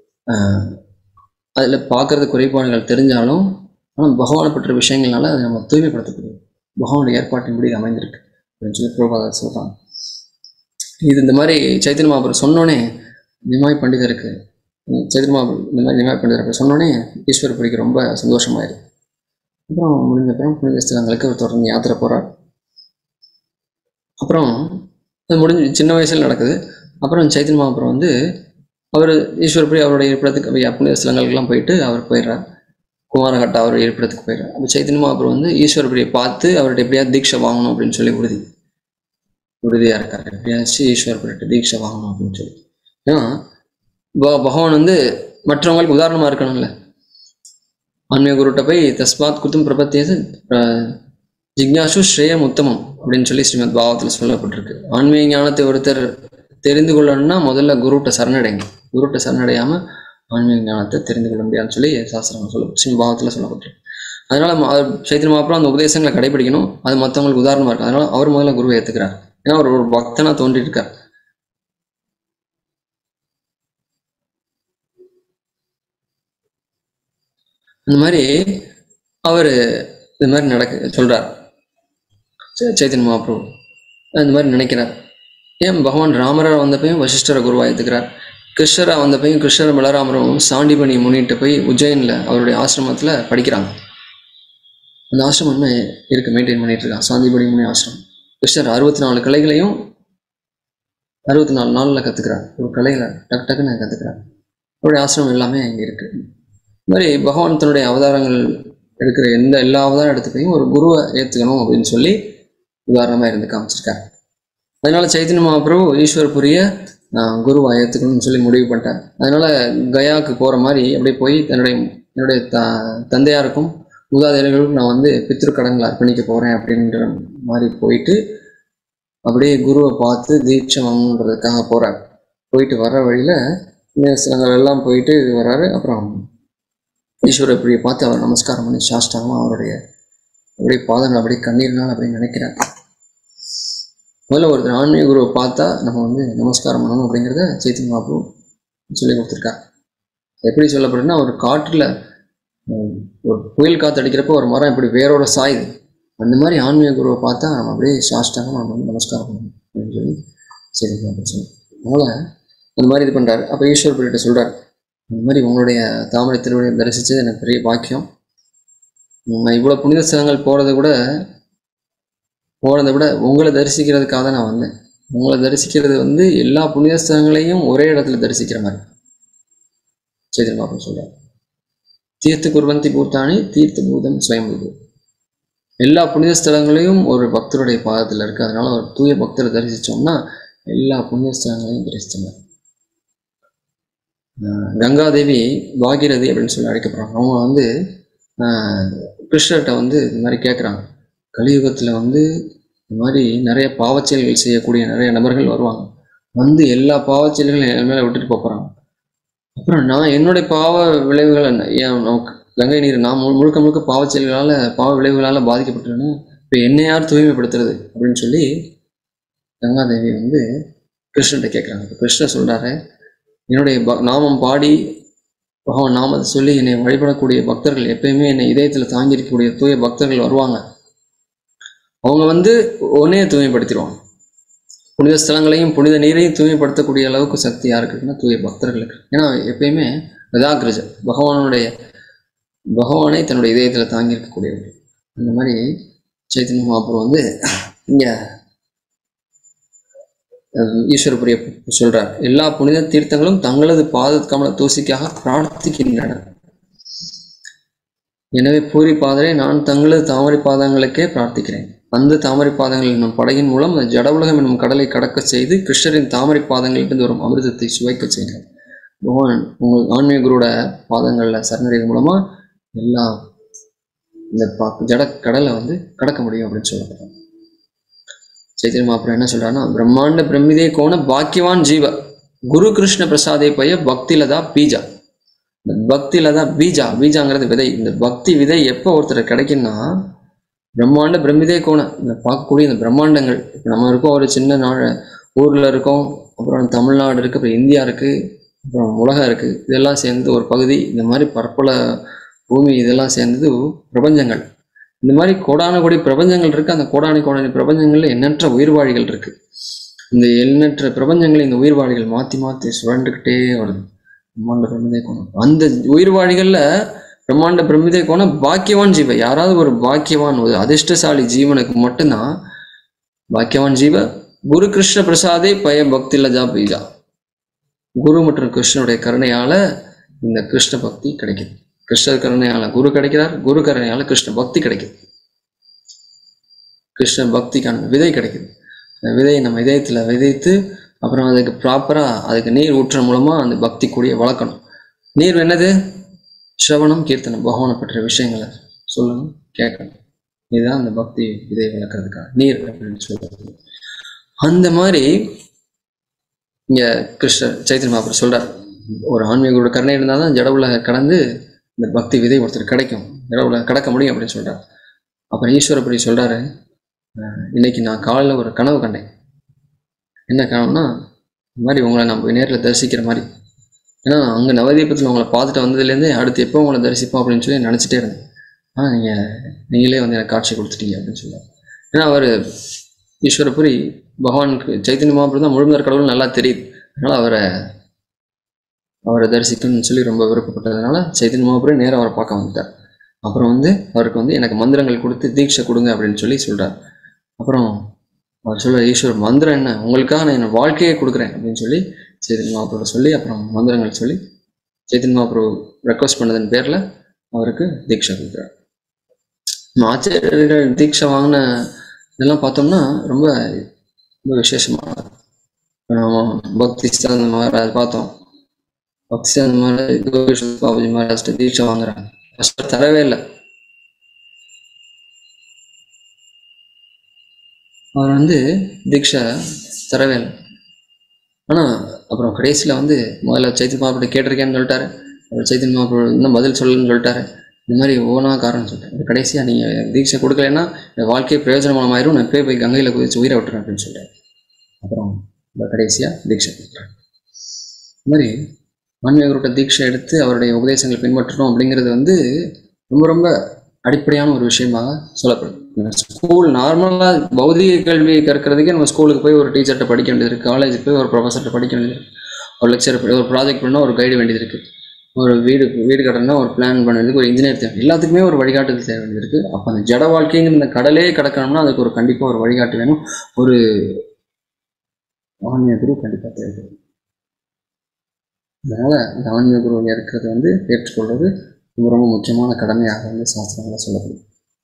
அதில் பார்க்குறது குறைபாடுகள் தெரிஞ்சாலும் ஆனால் பகவானை பற்ற விஷயங்கள்னால அதை நம்ம தூய்மைப்படுத்தக்கூடியது பகவானுடைய ஏற்பாட்டின்படி இது அமைந்திருக்கு அப்படின்னு சொல்லி பிரபாதா சொல்கிறாங்க இது இந்த மாதிரி சைத்தன்ய மகாபுரம் சொன்னோன்னே நிமாய் பண்டிதருக்கு சைத்தன்ய மகாபுரம் இந்த மாதிரி நிமாய் பண்டிதருக்கு சொன்னோன்னே ஈஸ்வரபுரிக்கு ரொம்ப சந்தோஷமாயிருக்கு அப்புறம் முடிஞ்ச அப்புறம் புனித ஸ்தலங்களுக்கு அவர் தொடர்ந்து யாத்திரை போகிறார் அப்புறம் அது முடிஞ்சு சின்ன வயசில் நடக்குது அப்புறம் சைத்தன்ய மகாபுரம் வந்து அவர் ஈஸ்வரபுரி அவருடைய இருப்பிடத்துக்கு போய் புனித ஸ்தலங்களுக்கெல்லாம் போயிட்டு அவர் போயிடுறார் குமாரகட்டா அவர் இருப்பிடத்துக்கு போயிடுறார் அப்போ சைத்தன்ய மகாபுரம் வந்து ஈஸ்வரபுரியை பார்த்து அவர்கிட்ட எப்படியாவது தீட்சை வாங்கணும் அப்படின்னு சொல்லி உறுதி உறுதியாக இருக்கார் எப்படியாச்சும் ஈஸ்வரபுரிட்ட தீட்சை வாங்கணும் அப்படின்னு சொல்லி ஏன்னா ப- பகவான் வந்து மற்றவங்களுக்கு உதாரணமாக இருக்கணும்ல ஆன்மீக குருட்ட போய் தஸ்மாத் குத்தும் பிரபத்தியது ஜிக்ஞாசு ஸ்ரேயம் உத்தமம் அப்படின்னு சொல்லி ஸ்ரீமத் பாவத்தில் சொல்லப்பட்டிருக்கு ஆன்மீக ஞானத்தை ஒருத்தர் தெரிந்து கொள்ளணும்னா முதல்ல குருட்ட சரணடைங்க குருட்ட சரணடையாம ஆன்மீக ஞானத்தை தெரிந்து கொள்ள முடியாதுன்னு சொல்லி சாஸ்திரம் சொல்ல ஸ்ரீமத் பாவத்தில் சொல்லப்பட்டிருக்கு அதனால ம- அவர் சைத்திர மாப்பிளம் அந்த உபதேசங்களை கடைபிடிக்கணும் அது மற்றவங்களுக்கு உதாரணமாக இருக்கும் அதனால அவர் முதல்ல குருவை ஏற்றுக்கிறார் ஏன்னா அவர் ஒரு பக்தனா தோன்றிட்டு இருக்கார் இந்த மாதிரி அவர் இந்த மாதிரி நடக்க சொல்றார் சை- சைத்தன்ய மகாபிரபு இந்த மாதிரி நினைக்கிறார் ஏன் பகவான் ராமரா வந்தப்பையும் வசிஷ்டரை குருவா ஏத்துக்கிறார் கிருஷ்ணரா வந்தப்பையும் கிருஷ்ணர பலராமரும் சாண்டிபனி முன்னிட்டு போய் உஜ்ஜயினில் அவருடைய ஆசிரமத்தில் படிக்கிறாங்க அந்த ஆசிரமம் இன்னும் இருக்கு மெயின்டைன் பண்ணிட்டு இருக்கான் சாந்திபடி முனி ஆசிரமம் கிருஷ்ணர் அறுபத்தி நாலு கலைகளையும் அறுபத்தி நாலு நாளில் கற்றுக்கிறார் ஒரு கலைகளை டக்கு டக்குன்னு கற்றுக்கிறார் அவருடைய ஆசிரமம் எல்லாமே இங்கே இருக்கு இந்த மாதிரி பகவான் தன்னுடைய அவதாரங்கள் எடுக்கிற எந்த எல்லா அவதார இடத்துக்கையும் ஒரு குருவை ஏற்றுக்கணும் அப்படின்னு சொல்லி உதாரணமாக இருந்து காமிச்சிருக்காரு அதனால சைத்தன்ய மகாபிரபு ஈஸ்வரபுரிய நான் குருவா ஏற்றுக்கணும்னு சொல்லி முடிவு பண்ணிட்டேன் அதனால கயாவுக்கு போகிற மாதிரி அப்படியே போய் தன்னுடைய என்னுடைய த தந்தையாருக்கும் மூதாதையர்களுக்கும் நான் வந்து பித்ருக்கடன்களை அர்ப்பணிக்க போகிறேன் அப்படின்ற மாதிரி போயிட்டு அப்படியே குருவை பார்த்து தீட்சை வாங்கணுன்றதுக்காக போகிறார் போயிட்டு வர்ற வழியில் சிலங்கள் எல்லாம் போயிட்டு வர்றாரு அப்புறம் ஈஸ்வரப்பிரியை பார்த்து அவர் நமஸ்காரம் பண்ணி சாஷ்டாங்கமாக அவருடைய அப்படியே பாதங்கள் அப்படியே கண்ணீர்னால் அப்படின்னு நினைக்கிறார் முதல்ல ஒருத்தர் ஆன்மீக குருவை பார்த்தா நம்ம வந்து நமஸ்காரம் பண்ணணும் அப்படிங்கிறத சைத்தன்ய மகாபு சொல்லி கொடுத்துருக்கார் எப்படி சொல்லப்படுதுன்னா ஒரு காற்றில் ஒரு புயல் காற்று அடிக்கிறப்போ ஒரு மரம் இப்படி வேரோட சாயுது அந்த மாதிரி ஆன்மீக குருவை பார்த்தா நம்ம அப்படியே சாஷ்டாங்க நம்ம வந்து நமஸ்காரம் பண்ணணும் அப்படின்னு சொல்லி சரி அப்படின்னு சொல்லி அதனால் அந்த மாதிரி இது பண்ணுறாரு அப்போ ஈஸ்வர் பிரிட்ட சொல்கிறார் இந்த மாதிரி உங்களுடைய தாமரை திருவடியை தரிசித்தது எனக்கு பெரிய பாக்கியம் நான் இவ்வளோ புனித ஸ்தலங்கள் போகிறத கூட போகிறத விட உங்களை தரிசிக்கிறதுக்காக தான் நான் வந்தேன் உங்களை தரிசிக்கிறது வந்து எல்லா புனித ஸ்தலங்களையும் ஒரே இடத்துல தரிசிக்கிற மாதிரி சைத்தன்ய பாபு சொல்கிறார் தீர்த்த குர்வந்தி பூத்தானி தீர்த்த பூதம் சுயம்பு எல்லா புனித ஸ்தலங்களையும் ஒரு பக்தருடைய பாதத்தில் இருக்கு அதனால ஒரு தூய பக்தரை தரிசிச்சோம்னா எல்லா புனித ஸ்தலங்களையும் தரிசித்தோம் கங்காதேவி பாகிரதி அப்படின்னு சொல்லி அழைக்கப்படுறாங்க அவங்க வந்து ஆஹ், கிருஷ்ணர்கிட்ட வந்து இது மாதிரி கேட்குறாங்க கலியுகத்தில் வந்து இந்த மாதிரி நிறைய பாவச்செயல்கள் செய்யக்கூடிய நிறைய நபர்கள் வருவாங்க வந்து எல்லா பாவச்செயல்களையும் என் மேலே விட்டுட்டு போகிறாங்க அப்புறம் நான் என்னுடைய பாவ விளைவுகளை ந- ஏன் நமக்கு கங்கை நீர் நான் மு- முழுக்க முழுக்க பாவச்செயல்களால் பாவ விளைவுகளால் பாதிக்கப்பட்டேன்னு இப்போ என்னை யார் தூய்மைப்படுத்துறது அப்படின்னு சொல்லி கங்காதேவி வந்து கிருஷ்ணன்ட்ட கேட்குறாங்க இப்போ கிருஷ்ணர் சொல்றாரு என்னுடைய ப நாமம் பாடி பகவான் நாமத்தை சொல்லி என்னை வழிபடக்கூடிய பக்தர்கள் எப்பயுமே என்னை இதயத்தில் தாங்கியிருக்கக்கூடிய தூய பக்தர்கள் வருவாங்க அவங்க வந்து உடனே தூய்மைப்படுத்திடுவாங்க புனித ஸ்தலங்களையும் புனித நீரையும் தூய்மைப்படுத்தக்கூடிய அளவுக்கு சக்தி யாருக்கு இருக்குன்னா தூய பக்தர்களுக்கு ஏன்னா எப்பயுமே கதாகிருஜ பகவானுடைய பகவானை தன்னுடைய இதயத்தில் தாங்கியிருக்கக்கூடியவர் அந்த மாதிரி சைத்தன்ய மகாபுரம் வந்து இங்கே ஈஸ்வரபுரிய சொல்றார் எல்லா புனித தீர்த்தங்களும் தங்களது பாத கமல தூசிக்காக பிரார்த்திக்கின்றன எனவே பூரி பாதரை நான் தங்களது தாமரை பாதங்களுக்கே பிரார்த்திக்கிறேன் அந்த தாமரை பாதங்கள் என்னும் படகின் மூலம் அந்த ஜட உலகம் என்னும் கடலை கடக்க செய்து கிருஷ்ணரின் தாமரை பாதங்களிலிருந்து வரும் அமிர்தத்தை சுவைக்க செய்யுங்கள் பகவான் உங்கள் ஆன்மீக குருவோட பாதங்களில் சரணடைவு மூலமா எல்லா இந்த பா ஜட கடலை வந்து கடக்க முடியும் அப்படின்னு சொல்லப்படுறாங்க சைத்தன்ய அப்புறம் என்ன சொல்றாருன்னா பிரம்மாண்ட பிரமிதே கோண பாக்கியவான் ஜீவ குரு கிருஷ்ண பிரசாதே பய பக்திலதா பீஜா இந்த பக்திலதா பீஜா பீஜாங்கிறது விதை இந்த பக்தி விதை எப்போ ஒருத்தர் கிடைக்கும்னா பிரம்மாண்ட பிரமிதே கோண இந்த பார்க்கக்கூடிய இந்த பிரம்மாண்டங்கள் இப்போ நம்ம இருக்கோம் ஒரு சின்ன நாள் ஊரில் இருக்கோம் அப்புறம் தமிழ்நாடு இருக்குது அப்புறம் இந்தியா இருக்குது அப்புறம் உலகம் இருக்குது இதெல்லாம் சேர்ந்து ஒரு பகுதி இந்த மாதிரி பற்பல பூமி இதெல்லாம் சேர்ந்தது பிரபஞ்சங்கள் இந்த மாதிரி கோடான கோடி பிரபஞ்சங்கள் இருக்கு அந்த கோடானி கோடானி பிரபஞ்சங்கள்ல எண்ணற்ற உயிர்வாழிகள் இருக்கு இந்த எண்ணற்ற பிரபஞ்சங்களை இந்த உயிர்வாழிகள் மாத்தி மாத்தி சுழண்டுக்கிட்டே வருது பிரம்மாண்ட பிரமிதை கோணம் அந்த உயிர்வாழிகள்ல பிரம்மாண்ட பிரமிதை கோணம் பாக்கியவான் ஜீவ யாராவது ஒரு பாக்கியவான் ஒரு அதிர்ஷ்டசாலி ஜீவனுக்கு மட்டும்தான் பாக்கியவான் ஜீவ குரு கிருஷ்ண பிரசாதே பய பக்தி லஜா பீஜா குரு மற்றும் கிருஷ்ணனுடைய கருணையால இந்த கிருஷ்ண பக்தி கிடைக்குது கிருஷ்ணர் கருணையால குரு கிடைக்கிறார் குரு கருணையால கிருஷ்ண பக்தி கிடைக்குது கிருஷ்ண பக்திக்கான விதை கிடைக்குது அந்த விதையை நம்ம இதயத்துல விதைத்து அப்புறம் அதுக்கு ப்ராப்பரா அதுக்கு நீர் ஊற்ற மூலமா அந்த பக்தி கூடிய வளர்க்கணும் நீர் என்னது சிரவணம் கீர்த்தனம் பகவானை பற்றிய விஷயங்களை சொல்லணும் கேட்கணும் இதுதான் அந்த பக்தி விதை வளர்க்கறதுக்கான நீர் அப்படின்னு சொல்றது அந்த மாதிரி இங்க கிருஷ்ணர் சைத்தன்ய மகாபுரம் சொல்றார் ஒரு ஆன்மீகோட கருணை இருந்தால் தான் ஜட உலக கடந்து இந்த பக்தி விதை ஒருத்தர் கிடைக்கும் ஜட உலக கடக்க முடியும் அப்படின்னு சொல்றார் அப்புறம் ஈஸ்வரப்படி சொல்றாரு அஹ் இன்னைக்கு நான் காலையில் ஒரு கனவு கண்டேன் என்ன கனவுனா இந்த மாதிரி உங்களை நம்ம நேரில் தரிசிக்கிற மாதிரி ஏன்னா அங்கே நவதீபத்தில் உங்களை பார்த்துட்டு வந்ததுலேருந்தே அடுத்து எப்போ உங்களை தரிசிப்போம் அப்படின்னு சொல்லி நினச்சிட்டே இருந்தேன் ஆனால் நீங்கள் நீங்களே வந்து எனக்கு காட்சி கொடுத்துட்டீங்க அப்படின்னு சொல்லுவார் ஏன்னா அவர் ஈஸ்வரபுரி பகவானுக்கு சைத்தன்ய மகாபுரம் தான் முழுமையார் கடவுள் நல்லா தெரியுது அதனால் அவரை அவரை தரிசிக்கணும்னு சொல்லி ரொம்ப விருப்பப்பட்டதுனால சைத்தன்ய மகாபுரம் நேரா அவரை பார்க்க வந்துட்டார் அப்புறம் வந்து அவருக்கு வந்து எனக்கு மந்திரங்கள் கொடுத்து தீட்சை கொடுங்க அப்படின்னு சொல்லி சொல்றார் அப்புறம் அவர் சொல்ல ஈஸ்வர் மந்திரம் என்ன உங்களுக்காக நான் என் வாழ்க்கையே கொடுக்குறேன் அப்படின்னு சொல்லி சைத்தன்ய மகாபுரம் சொல்லி அப்புறம் மந்திரங்கள் சொல்லி சைத்தன்ய மகாபுரம் ரெக்வஸ்ட் பண்ணதன் பேரில் அவருக்கு தீட்சை கொடுக்குறார் நம்ம ஆச்சாரியர்கள் தீட்சை வாங்கின இதெல்லாம் பார்த்தோம்னா ரொம்ப ரொம்ப விசேஷமானது நம்ம பக்தி அந்த மாதிரி அது பார்த்தோம் பக்தி அந்த மாதிரி கோவிஷ் பாபுஜி மகாராஜ் தீட்சை வாங்குறாங்க ஃபர்ஸ்ட் தரவே இல்லை அவர் வந்து தீட்சை தரவே இல்லை ஆனால் அப்புறம் கடைசியில் வந்து முதல்ல சைத்தன்ய மாப்பிள்ளை கேட்டிருக்கேன்னு சொல்லிட்டாரு அப்புறம் சைத்தன்ய மாப்பிள்ளை இன்னும் பதில் சொல்லணும்னு சொல்லிட்டாரு இந்த மாதிரி ஓனா காரணம் சொல்லிட்டாரு கடைசியாக நீங்கள் தீட்சை கொடுக்கலைன்னா என் வாழ்க்கையை பிரயோஜனமாயிரும் நான் இப்போயே போய் கங்கையில் குதிச்சு உயிரை விட்டுறேன் அப்படின்னு சொல்லிட்டாரு அப்புறம் கடைசியாக தீட்சை கொடுக்குறாரு இந்த மாதிரி ஆன்மீகரோட தீட்சை எடுத்து அவருடைய உபதேசங்களை பின்பற்றணும் அப்படிங்கிறது வந்து ரொம்ப ரொம்ப அடிப்படையான ஒரு விஷயமாக சொல்லப்படுது ஸ்கூல் நார்மலாக பௌதிக கல்வியை கற்கிறதுக்கே நம்ம ஸ்கூலுக்கு போய் ஒரு டீச்சர்கிட்ட படிக்க வேண்டியது இருக்குது காலேஜுக்கு போய் ஒரு ப்ரொஃபஸர்கிட்ட படிக்க வேண்டியது இருக்கு ஒரு லெக்சர் ஒரு ப்ராஜெக்ட் பண்ணால் ஒரு கைடு வேண்டியது இருக்குது ஒரு வீடு வீடு கட்டணும்னா ஒரு பிளான் பண்ணுறதுக்கு ஒரு இன்ஜினியர் தேவை எல்லாத்துக்குமே ஒரு வழிகாட்டுதல் தேவை வேண்டியது இருக்குது அப்போ அந்த ஜட வாழ்க்கைங்கிற இந்த கடலே கடக்கணும்னா அதுக்கு ஒரு கண்டிப்பாக ஒரு வழிகாட்டு வேணும் ஒரு ஆன்மீக குரு கண்டிப்பாக தேவைப்படும் அதனால் இந்த ஆன்மீக குரு இருக்கிறது வந்து ஏற்றுக்கொள்வது ரொம்ப ரொம்ப முக்கியமான கடமையாக வந்து சாஸ்திரங்களை சொல்லப்படுது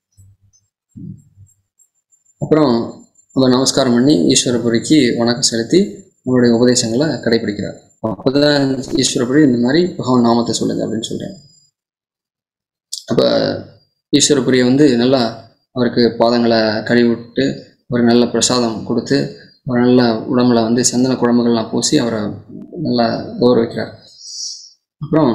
அப்புறம் நம்ம நமஸ்காரம் பண்ணி ஈஸ்வரபுரிக்கு வணக்கம் செலுத்தி அவருடைய உபதேசங்களை கடைபிடிக்கிறார் அப்போதான் ஈஸ்வரபுரி இந்த மாதிரி பகவான் நாமத்தை சொல்லுங்க அப்படின்னு சொல்றாரு அப்போ ஈஸ்வரபுரியை வந்து நல்லா அவருக்கு பாதங்களை கழுவி விட்டு ஒரு நல்ல பிரசாதம் கொடுத்து ஒரு நல்ல உடம்புல வந்து சந்தன குழம்புகள்லாம் பூசி அவரை நல்லா கௌரவிக்கிறார் அப்புறம்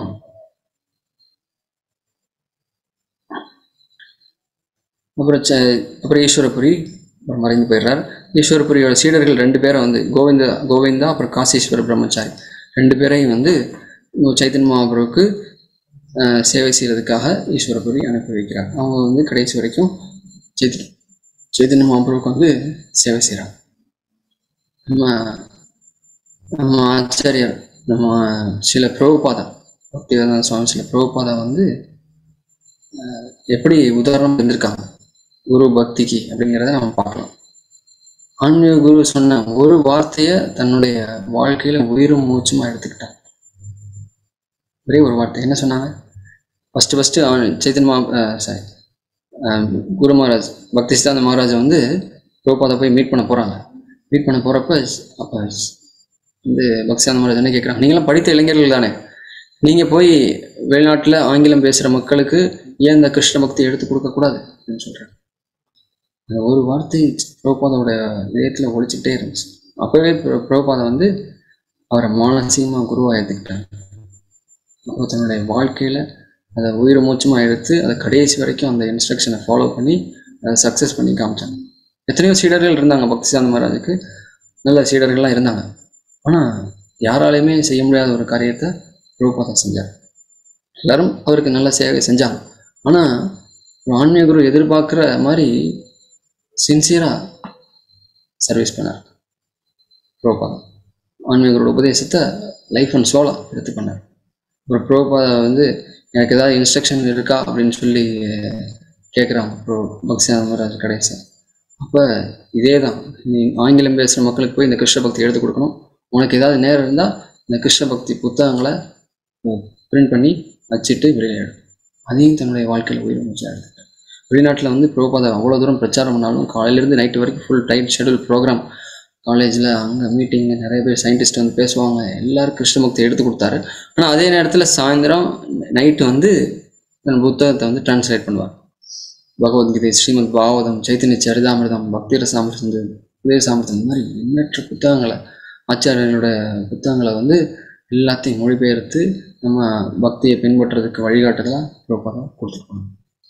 அப்புறம் ச அப்புறம் ஈஸ்வரபுரி அப்புறம் மறைந்து போயிடுறார் ஈஸ்வரபுரியோட சீடர்கள் ரெண்டு பேரை வந்து கோவிந்தா கோவிந்தா அப்புறம் காசீஸ்வர பிரம்மச்சாரி ரெண்டு பேரையும் வந்து சைத்தன்ய மகாபுருவுக்கு அஹ், சேவை செய்கிறதுக்காக ஈஸ்வரபுரி அனுப்பி வைக்கிறார் அவங்க வந்து கடைசி வரைக்கும் சைத் சைத்தன்ய மகாபுருவுக்கு வந்து சேவை செய்கிறாங்க நம்ம நம்ம ஆச்சாரியர் நம்ம சில பிரபுபாதா பக்திவேதாந்த சுவாமி சில பிரபுபாதா வந்து அஹ், எப்படி உதாரணம் இருந்திருக்காங்க குரு பக்திக்கு அப்படிங்கிறத நம்ம பார்க்கலாம் ஆன்மீக குரு சொன்ன ஒரு வார்த்தையை தன்னுடைய வாழ்க்கையில உயிரும் மூச்சுமா எடுத்துக்கிட்டான் ஒரே ஒரு வார்த்தை என்ன சொன்னாங்க ஃபர்ஸ்ட் ஃபர்ஸ்ட் அவன் சைத்தன்ய சாரி குரு மகாராஜ் பக்தி சித்தாந்த மகாராஜ் வந்து பிரபுபாதை போய் மீட் பண்ண போறாங்க மீட் பண்ண போறப்ப அப்ப வந்து பக்தி சித்தாந்த மகாராஜ் என்ன கேட்குறாங்க நீங்களாம் படித்த இளைஞர்கள் தானே நீங்க போய் வெளிநாட்டுல ஆங்கிலம் பேசுற மக்களுக்கு ஏன் இந்த கிருஷ்ண பக்தி எடுத்து கொடுக்க கூடாது அப்படின்னு சொல்றாங்க அந்த ஒரு வார்த்தை பிரபுபாதோட இதயத்துல ஒழிச்சுக்கிட்டே இருந்துச்சு அப்பவே பிர- பிரபுபாதா வந்து அவரை மானசீகமா குருவா ஏற்றுக்கிட்டாங்க அப்போ தன்னுடைய வாழ்க்கையில அதை உயிர் மூச்சுமா எடுத்து அதை கடைசி வரைக்கும் அந்த இன்ஸ்ட்ரக்ஷனை ஃபாலோ பண்ணி அதை சக்ஸஸ் பண்ணி காமிச்சாங்க எத்தனையோ சீடர்கள் இருந்தாங்க பக்தி சாந்த மகாராஜுக்கு நல்ல சீடர்கள்லாம் இருந்தாங்க ஆனால் யாராலையுமே செய்ய முடியாத ஒரு காரியத்தை பிரபுபாதா செஞ்சார் எல்லாரும் அவருக்கு நல்ல சேவை செஞ்சாங்க ஆனால் ஒரு ஆன்மீக குரு எதிர்பார்க்குற மாதிரி சின்சியராக சர்வீஸ் பண்ணார் பிரபுபாதா ஆன்மீக குருவோட உபதேசத்தை லைஃப் அண்ட் சோலாக எடுத்து பண்ணார் ஒரு ப்ரோபாதா வந்து எனக்கு ஏதாவது இன்ஸ்ட்ரக்ஷன் இருக்கா அப்படின்னு சொல்லி கேட்குறாங்க ப்ரோ பக்திநாத மகாராஜ் கடைசி அப்போ இதே தான் நீ ஆங்கிலம் பேசுகிற மக்களுக்கு போய் இந்த கிருஷ்ண பக்தி எடுத்து கொடுக்கணும் உனக்கு ஏதாவது நேரம் இருந்தால் இந்த கிருஷ்ண பக்தி புத்தகங்களை பிரிண்ட் பண்ணி வச்சுட்டு வெளியிடும் அதையும் தன்னுடைய வாழ்க்கையில் உயிர் மூச்சா எடுத்துட்டார் வெளிநாட்டில் வந்து ப்ரோபாதா அவ்வளோ தூரம் பிரச்சாரம் பண்ணாலும் காலையிலேருந்து நைட்டு வரைக்கும் ஃபுல் டைட் ஷெடியூல் ப்ரோக்ராம் காலேஜில் அங்கே மீட்டிங் நிறைய பேர் சயின்டிஸ்ட் வந்து பேசுவாங்க எல்லாரும் கிருஷ்ண பக்தி எடுத்து கொடுத்தாரு ஆனால் அதே நேரத்தில் சாயந்தரம் நைட்டு வந்து தன் புத்தகத்தை வந்து டிரான்ஸ்லேட் பண்ணுவார் பகவத்கீதை ஸ்ரீமத் பாகவதம் சைத்தன்ய சரிதாமிர்தம் பக்தி ரசாமிர்தம் உதய சாமிர்தம் இந்த மாதிரி எண்ணற்ற புத்தகங்களை ஆச்சாரியர்களோட புத்தகங்களை வந்து எல்லாத்தையும் மொழிபெயர்த்து நம்ம பக்தியை பின்பற்றுறதுக்கு வழிகாட்டுதலாக புரோபாதா கொடுத்துருப்பாங்க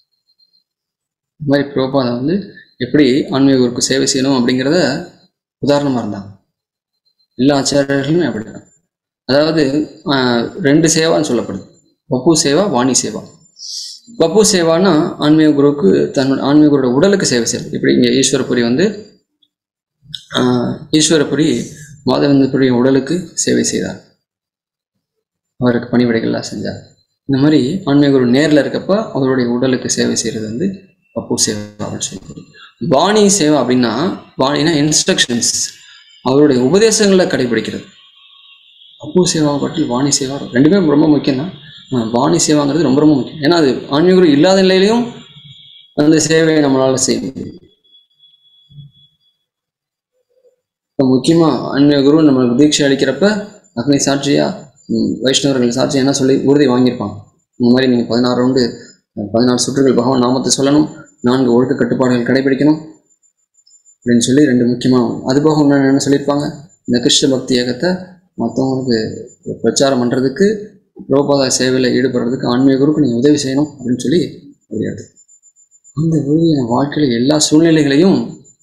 இந்த மாதிரி புரோபாதா வந்து எப்படி ஆன்மீக குருக்கு சேவை செய்யணும் அப்படிங்கிறத உதாரணமாக இருந்தாங்க எல்லா ஆச்சாரியர்களுமே அப்படிதான் அதாவது ஆஹ், ரெண்டு சேவான்னு சொல்லப்படுது பப்பு சேவா வாணி சேவா பப்பு சேவானா ஆன்மீக குருவுக்கு தன்னோட ஆன்மீக குருவோட உடலுக்கு சேவை செய்யுது இப்படி இங்கே ஈஸ்வரபுரி வந்து ஆஹ், ஈஸ்வரபுரி மாதவந்தபுரி உடலுக்கு சேவை செய்தார் அவருக்கு பணிவிடைகள்லாம் செஞ்சார் இந்த மாதிரி ஆன்மீக குரு நேரில் இருக்கப்ப அவருடைய உடலுக்கு சேவை செய்கிறது வந்து பப்பு சேவா அப்படின்னு சொல்லப்படுது வாணி சேவா அப்படின்னா வாணினா இன்ஸ்ட்ரக்ஷன்ஸ் அவருடைய உபதேசங்களை கடைபிடிக்கிறது அப்பு சேவாவை பற்றி வாணி சேவா ரெண்டுமே ரொம்ப முக்கியம் தான் ஆனால் வாணி சேவாங்கிறது ரொம்ப ரொம்ப முக்கியம் ஏன்னா அது ஆன்மீக குரு இல்லாத நிலையிலையும் அந்த சேவையை நம்மளால செய்ய முடியும் இப்போ முக்கியமாக ஆன்மீக குரு நம்மளுக்கு தீட்சை அளிக்கிறப்ப அக்னி சாட்சியா ம், வைஷ்ணவர்கள் சாட்சியா என்ன சொல்லி உறுதி வாங்கியிருப்பாங்க இந்த மாதிரி நீங்கள் பதினாறு ரவுண்டு பதினாறு சுற்றுகள் பகவான் நாமத்தை சொல்லணும் நான்கு ஒழுக்க கட்டுப்பாடுகள் கடைபிடிக்கணும் அப்படின்னு சொல்லி ரெண்டு முக்கியமாக அது போக இன்னும் என்ன சொல்லியிருப்பாங்க இந்த கிருஷ்ண பக்தி இயக்கத்தை மற்றவங்களுக்கு பிரச்சாரம் பண்ணுறதுக்கு பிரபோதா சேவையில் ஈடுபடுறதுக்கு ஆன்மீக குருக்கு நீங்கள் உதவி செய்யணும் அப்படின்னு சொல்லி முடியாது அந்த உதவி என் வாழ்க்கையில் எல்லா சூழ்நிலைகளையும்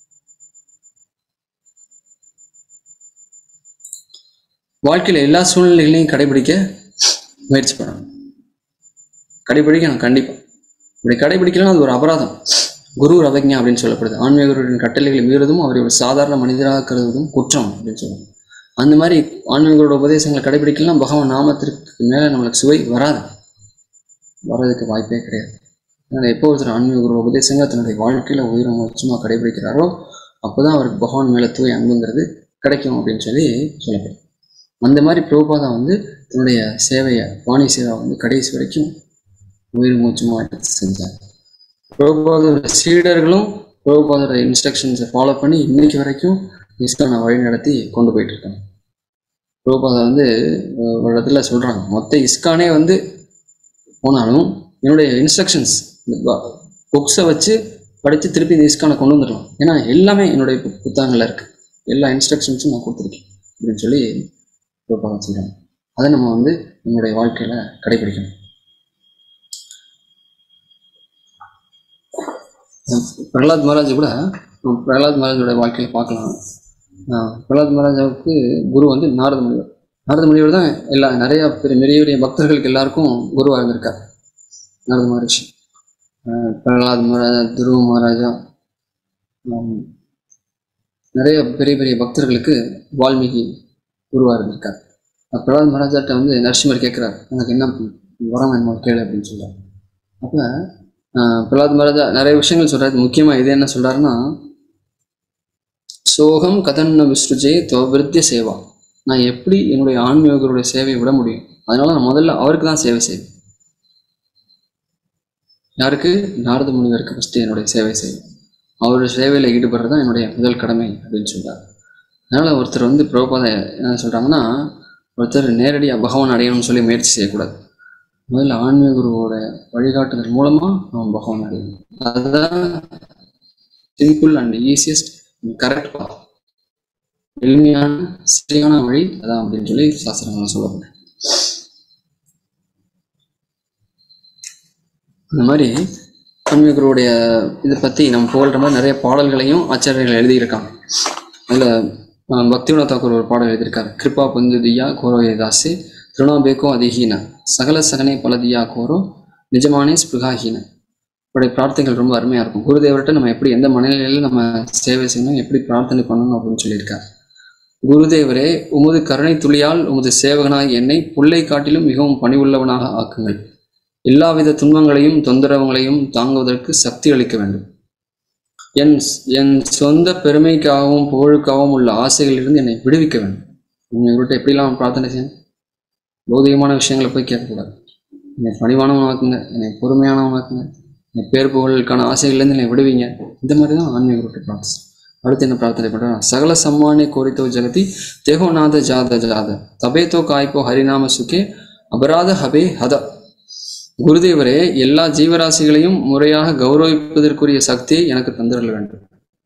வாழ்க்கையில் எல்லா சூழ்நிலைகளையும் கடைபிடிக்க முயற்சி பண்ணணும் கடைபிடிக்கணும் கண்டிப்பாக இப்படி கடைபிடிக்கலாம் அது ஒரு அபராதம் குரு ரதஜ்ஞா அப்படின்னு சொல்லப்படுது ஆன்மீக குருவின் கட்டளைகளை மீறுவதும் அவரை ஒரு சாதாரண மனிதராக கருதுவதும் குற்றம் அப்படின்னு சொல்லுவாங்க அந்த மாதிரி ஆன்மீகரோட உபதேசங்களை கடைபிடிக்கலாம் பகவான் நாமத்திற்கு மேலே நம்மளுக்கு சுவை வராது வர்றதுக்கு வாய்ப்பே கிடையாது அதனால் எப்போ ஒருத்தர் ஆன்மீக குரு உபதேசங்களை தன்னுடைய வாழ்க்கையில் உயிரும் முச்சமாக கடைபிடிக்கிறாரோ அப்போதான் அவருக்கு பகவான் மேலே தூய் அன்புங்கிறது கிடைக்கும் அப்படின்னு சொல்லி சொல்லப்படும் அந்த மாதிரி பிரபுபாதா வந்து தன்னுடைய சேவையை வாணி சேவை வந்து கடைசி வரைக்கும் உயிர் மூச்சுமா எடுத்து செஞ்சாங்க பிரபுபாதோட சீடர்களும் பிரபுபாதோட இன்ஸ்ட்ரக்ஷன்ஸை ஃபாலோ பண்ணி இன்னைக்கு வரைக்கும் இஸ்கானை வழி நடத்தி கொண்டு போயிட்டு இருக்காங்க பிரபுபாதா வந்து அஹ், ஒரு இடத்துல சொல்றாங்க மொத்த இஸ்கானே வந்து போனாலும் என்னுடைய இன்ஸ்ட்ரக்ஷன்ஸ் புக்ஸை வச்சு படித்து திருப்பி இந்த இஸ்கானை கொண்டு வந்துடலாம் ஏன்னா எல்லாமே என்னுடைய பு- புத்தகங்கள்ல இருக்கு எல்லா இன்ஸ்ட்ரக்ஷன்ஸும் நான் கொடுத்துருக்கேன் அப்படின்னு சொல்லி பிரபுபாதா சொல்றாங்க அதை நம்ம வந்து நம்மளுடைய வாழ்க்கையில கடைபிடிக்கணும் பிரகலாத் மகாராஜ் கூட நம்ம பிரகலாத் மகாராஜோட வாழ்க்கையை பார்க்கலாம் ஆஹ் பிரகலாத் மகாராஜாவுக்கு குரு வந்து நாரத முனிவர் நாரத முனிவர் தான் எல்லா நிறைய பெரிய பெரிய பெரிய பக்தர்களுக்கு எல்லாருக்கும் குருவாக இருந்திருக்கார் நாரத மகரிஷி ஆஹ் பிரகலாத் மகாராஜா துருவ மகாராஜா ஆம், நிறைய பெரிய பெரிய பக்தர்களுக்கு வால்மீகி குருவாக இருந்திருக்கார் அப்ப பிரகலாத் மகாராஜாட்ட வந்து நரசிம்மர் கேட்குறார் எனக்கு என்ன வரம் வேணுமோ கேளு அப்படின்னு சொல்றாரு அப்போ பிரகலாத் மகாராஜா நிறைய விஷயங்கள் சொல்றாரு முக்கியமாக இது என்ன சொல்றாருன்னா சோகம் கதன்ன விஸ்ருஜே தோபிருத்திய சேவா நான் எப்படி என்னுடைய ஆன்மீகருடைய சேவையை விட முடியும் அதனால நான் முதல்ல அவருக்கு தான் சேவை செய்வேன் யாருக்கு நாரத முனிவருக்கு ஃபஸ்ட்டு என்னுடைய சேவை செய்வேன் அவருடைய சேவையில் ஈடுபடுறது தான் என்னுடைய முதல் கடமை அப்படின்னு சொல்றாரு அதனால ஒருத்தர் வந்து பிரபுபாத என்ன சொல்றாங்கன்னா ஒருத்தர் நேரடியாக பகவான் அடையணும்னு சொல்லி முயற்சி செய்யக்கூடாது முதல்ல ஆன்மீக குருவோட வழிகாட்டுதல் மூலமா அவன் பகவான் அடையணும் அதுதான் simple and easiest correct path எளிமையான சரியான வழி அதான் அப்படின்னு சொல்லி சாஸ்திரங்கள் சொல்லப்படுது அந்த மாதிரி ஆன்மீகருடைய இதை பற்றி நம்ம புகழ்ற மாதிரி நிறைய பாடல்களையும் ஆச்சாரியர்கள் எழுதியிருக்காங்க அதில் பக்திவினோத் தாக்கூர் ஒரு பாடல் எழுதியிருக்காரு கிருபா பந்துதியா கோரோயே தாசே திருணாபேக்கோ அதிஹீன சகல சகனே பலதியா கோரோ நிஜமானே ஸ்பிருகாஹீன அவருடைய பிரார்த்தனைகள் ரொம்ப அருமையாக இருக்கும் குருதேவர்கிட்ட நம்ம எப்படி எந்த மனநிலையில் நம்ம சேவை செய்யணும் எப்படி பிரார்த்தனை பண்ணணும் அப்படின்னு சொல்லியிருக்காரு குருதேவரே உமது கருணை துளியால் உமது சேவகனாய் என்னை புல்லை காட்டிலும் மிகவும் பணிவுள்ளவனாக ஆக்குங்கள் எல்லாவித துன்பங்களையும் தொந்தரவுகளையும் தாங்குவதற்கு சக்தி அளிக்க வேண்டும் என் என் சொந்த பெருமைக்காகவும் புகழுக்காகவும் உள்ள ஆசைகளிலிருந்து என்னை விடுவிக்க வேண்டும் நீங்கள் இவர்கிட்ட எப்படிலாம் பிரார்த்தனை செய்யணும் பௌதிகமான விஷயங்களை போய் கேட்கக்கூடாது என்னை பணிவானவனாக்குங்க என்னை பொறுமையானவனாக்குங்க என்னை பேர் புகழுக்கான ஆசைகள்லேருந்து என்னை விடுவீங்க இந்த மாதிரி தான் ஆன்மீகத்தை பிரார்த்தனை அடுத்து என்ன பிரார்த்தனை பண்ணுறோம் சகல சம்மானிய கோரித்தோ ஜெகதி தேகோநாத ஜாத ஜாத தபேதோ காய்ப்போ ஹரிநாம சுகே அபராத ஹபே ஹத குருதேவரே எல்லா ஜீவராசிகளையும் முறையாக கௌரவிப்பதற்குரிய சக்தியை எனக்கு தந்திரல வேண்டும்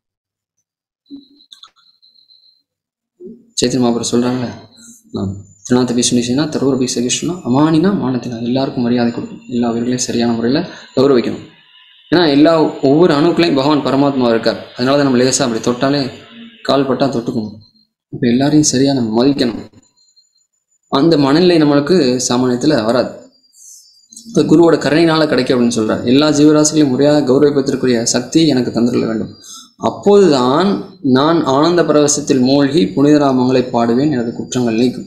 சைத்தன்ய மாபுரம் சொல்றாங்க நான் திருநாத்த பீஷ்ணிஷனா தருவர பீச கிருஷ்ணா அமானினா மானத்தினா எல்லாருக்கும் மரியாதை கொடுக்கணும் எல்லா உயிர்களையும் சரியான முறையில் கௌரவிக்கணும் ஏன்னா எல்லா ஒவ்வொரு அணுக்களையும் பகவான் பரமாத்மா இருக்கார் அதனால தான் நம்ம லேசாக அப்படி தொட்டாலே கால் பட்டா தொட்டுக்கணும் இப்போ எல்லாரையும் சரியாக நம்ம மதிக்கணும் அந்த மனநிலை நம்மளுக்கு சாமானியத்தில் வராது இப்போ குருவோட கருணையினால கிடைக்கும் அப்படின்னு சொல்றார் எல்லா ஜீவராசிகளையும் முறையாக கௌரவிப்பதற்குரிய சக்தி எனக்கு தந்திரல வேண்டும் அப்போதுதான் நான் ஆனந்த பரவசத்தில் மூழ்கி புனித நாமங்களை பாடுவேன் எனது குற்றங்கள் நீக்கும்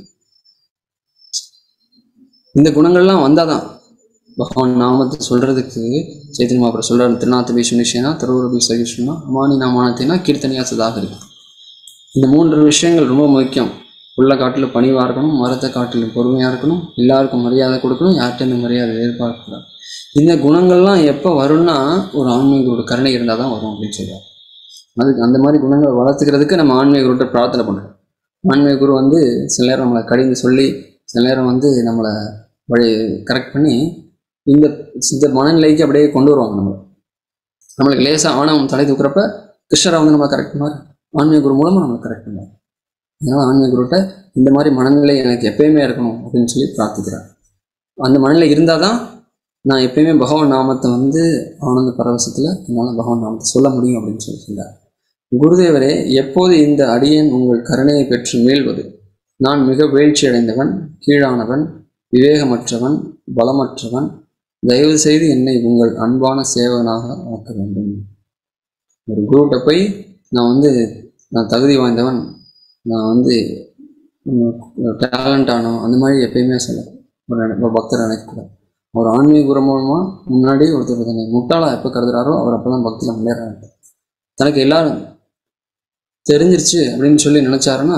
இந்த குணங்கள்லாம் வந்தாதான் பகவான் நாமத்தை சொல்றதுக்கு சைத்தன்ய மாபுரம் சொல்றாரு திருநாத்த பீஷ்ணிஷேனா தருவரபி சகிஷ்ணா அமானி நாமானத்தினா கீர்த்தனியா சதாக இருக்கும் இந்த மூன்று விஷயங்கள் ரொம்ப முக்கியம் உள்ள காட்டில் பணிவாக இருக்கணும் மரத்தை காட்டில் பொறுமையாக இருக்கணும் எல்லாருக்கும் மரியாதை கொடுக்கணும் யார்கிட்ட மரியாதை எதிர்பார்க்கக்கூடாது இந்த குணங்கள்லாம் எப்போ வரும்னா ஒரு ஆன்மீகரோட கருணை இருந்தால் தான் வரும் அப்படின்னு சொல்றாரு அதுக்கு அந்த மாதிரி குணங்களை வளர்த்துக்கிறதுக்கு நம்ம ஆன்மீகரோட பிரார்த்தனை பண்ணுறோம் ஆன்மீக குரு வந்து சில நேரம் நம்மளை கடிந்து சொல்லி சில நேரம் வந்து நம்மளை வழி கரெக்ட் பண்ணி இந்த இந்த மனநிலைக்கு அப்படியே கொண்டு வருவாங்க நம்மளை நம்மளுக்கு லேசாக ஆணவம் தலை தூக்குறப்ப கிருஷ்ணரை வந்து நம்மளை கரெக்ட் பண்ணுவார் ஆன்மீக குரு மூலமாக நம்மளை கரெக்ட் பண்ணுவார் அதனால் ஆன்மீக குருட்ட இந்த மாதிரி மனநிலை எனக்கு எப்பயுமே இருக்கணும் அப்படின்னு சொல்லி பிரார்த்திக்கிறார் அந்த மனநிலை இருந்தால் தான் நான் எப்பயுமே பகவான் நாமத்தை வந்து ஆனந்த பரவசத்தில் என்னால் பகவான் நாமத்தை சொல்ல முடியும் அப்படின்னு சொல்லி சொல்றார் குருதேவரே எப்போது இந்த அடியேன் உங்கள் கருணையை பெற்று மீள்வது நான் மிக வீழ்ச்சி அடைந்தவன் கீழானவன் விவேகமற்றவன் பலமற்றவன் தயவு செய்து என்னை உங்கள் அன்பான சேவகனாக ஆக்க வேண்டும் ஒரு குருகிட்ட போய் நான் வந்து நான் தகுதி வாய்ந்தவன் நான் வந்து டேலண்ட் ஆனோம் அந்த மாதிரி எப்பயுமே சொல்ல ஒரு நினை- ஒரு பக்தர் நினைக்கக்கூடாது ஒரு ஆன்மீக குரு மூலமாக முன்னாடி ஒருத்தர் தன்னை முட்டாளா எப்போ கருதுறாரோ அவர் அப்போ தான் பக்தியில் முன்னேறாரு தனக்கு எல்லாரும் தெரிஞ்சிருச்சு அப்படின்னு சொல்லி நினைச்சாருன்னா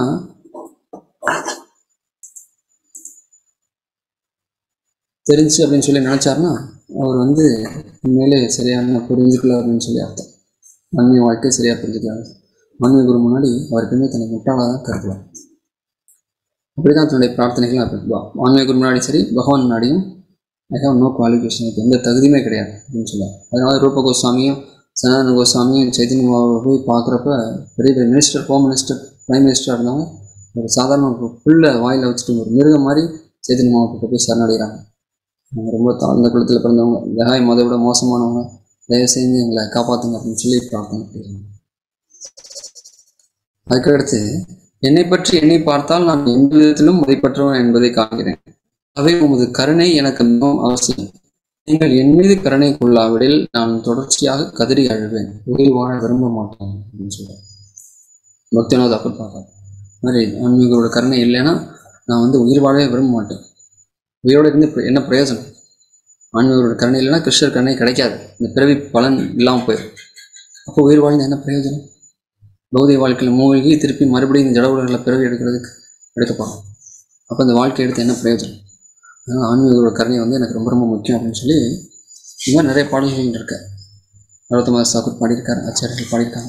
தெரிஞ்சு அப்படின்னு சொல்லி நினைச்சாருன்னா அவர் வந்து உண்மையிலே சரியான புரிஞ்சுக்கல அப்படின்னு சொல்லி அர்த்தம் ஆன்மீக வாழ்க்கை சரியாக புரிஞ்சுக்கலாம் ஆன்மீக குரு முன்னாடி அவர் எப்பவுமே தன்னை முட்டாளாக தான் கருதுவார் அப்படிதான் தன்னுடைய பிரார்த்தனைகள் அப்படி ஆன்மீக குரு முன்னாடி சரி பகவான் முன்னாடியும் ஐ ஹவ் நோ குவாலிஃபிகேஷன் எனக்கு எந்த தகுதியுமே கிடையாது அப்படின்னு சொல்லுவார் அதனால ரூப கோஸ்வாமியும் சனாதன கோஸ்வாமியும் சைத்தன்ய பாபாவை போய் பார்க்குறப்ப பெரிய பெரிய மினிஸ்டர் ஹோம் மினிஸ்டர் பிரைம் மினிஸ்டராக இருந்தாங்க ஒரு சாதாரண ஒரு புல்லை வாயில் வச்சுட்டு ஒரு மிருகம் மாதிரி சைத்தன்ய மாவட்டத்தை போய் சரணடைகிறாங்க அவங்க ரொம்ப தாழ்ந்த குளத்தில் பிறந்தவங்க ஜகாய் மதை விட மோசமானவங்க தயவு செஞ்சு எங்களை காப்பாற்றுங்க அப்படின்னு சொல்லி பிரார்த்தனை செய்கிறாங்க அதுக்கடுத்து என்னை பற்றி என்னை பார்த்தால் நான் எந்த விதத்திலும் மதிப்பற்றவன் என்பதை காண்கிறேன் அவை உமது கருணை எனக்கு மிகவும் அவசியம் நீங்கள் என் மீது கருணை கொள்ளாவிடில் நான் தொடர்ச்சியாக கதறி அழுவேன் உயிர் வாழ விரும்ப மாட்டேன் அப்படின்னு சொல்றார் பக்திநாத் அப்படி பார்த்தார் மாதிரி ஆன்மீகரோட கருணை இல்லைன்னா நான் வந்து உயிர் வாழவே விரும்ப மாட்டேன் உயிரோட இருந்து இப்ப என்ன பிரயோஜனம் ஆன்மீகரோட கருணை இல்லைன்னா கிருஷ்ணர் கருணை கிடைக்காது இந்த பிறவி பலன் இல்லாமல் போயிடும் அப்போ உயிர் வாழ்ந்த என்ன பிரயோஜனம் பௌதிக வாழ்க்கையில் மூழ்கி திருப்பி மறுபடியும் இந்த ஜட உலகில் பிறவி எடுக்கிறதுக்கு எடுக்க போகிறோம் அப்போ இந்த வாழ்க்கை எடுத்து என்ன பிரயோஜனம் அதனால் ஆன்மீகரோட கருணை வந்து எனக்கு ரொம்ப ரொம்ப முக்கியம் அப்படின்னு சொல்லி இந்த மாதிரி நிறைய பாடல்கள் இருக்கு நரோத்தமாஸ் தாக்கூர் பாடியிருக்காரு ஆச்சாரியர்கள் பாடியிருக்காங்க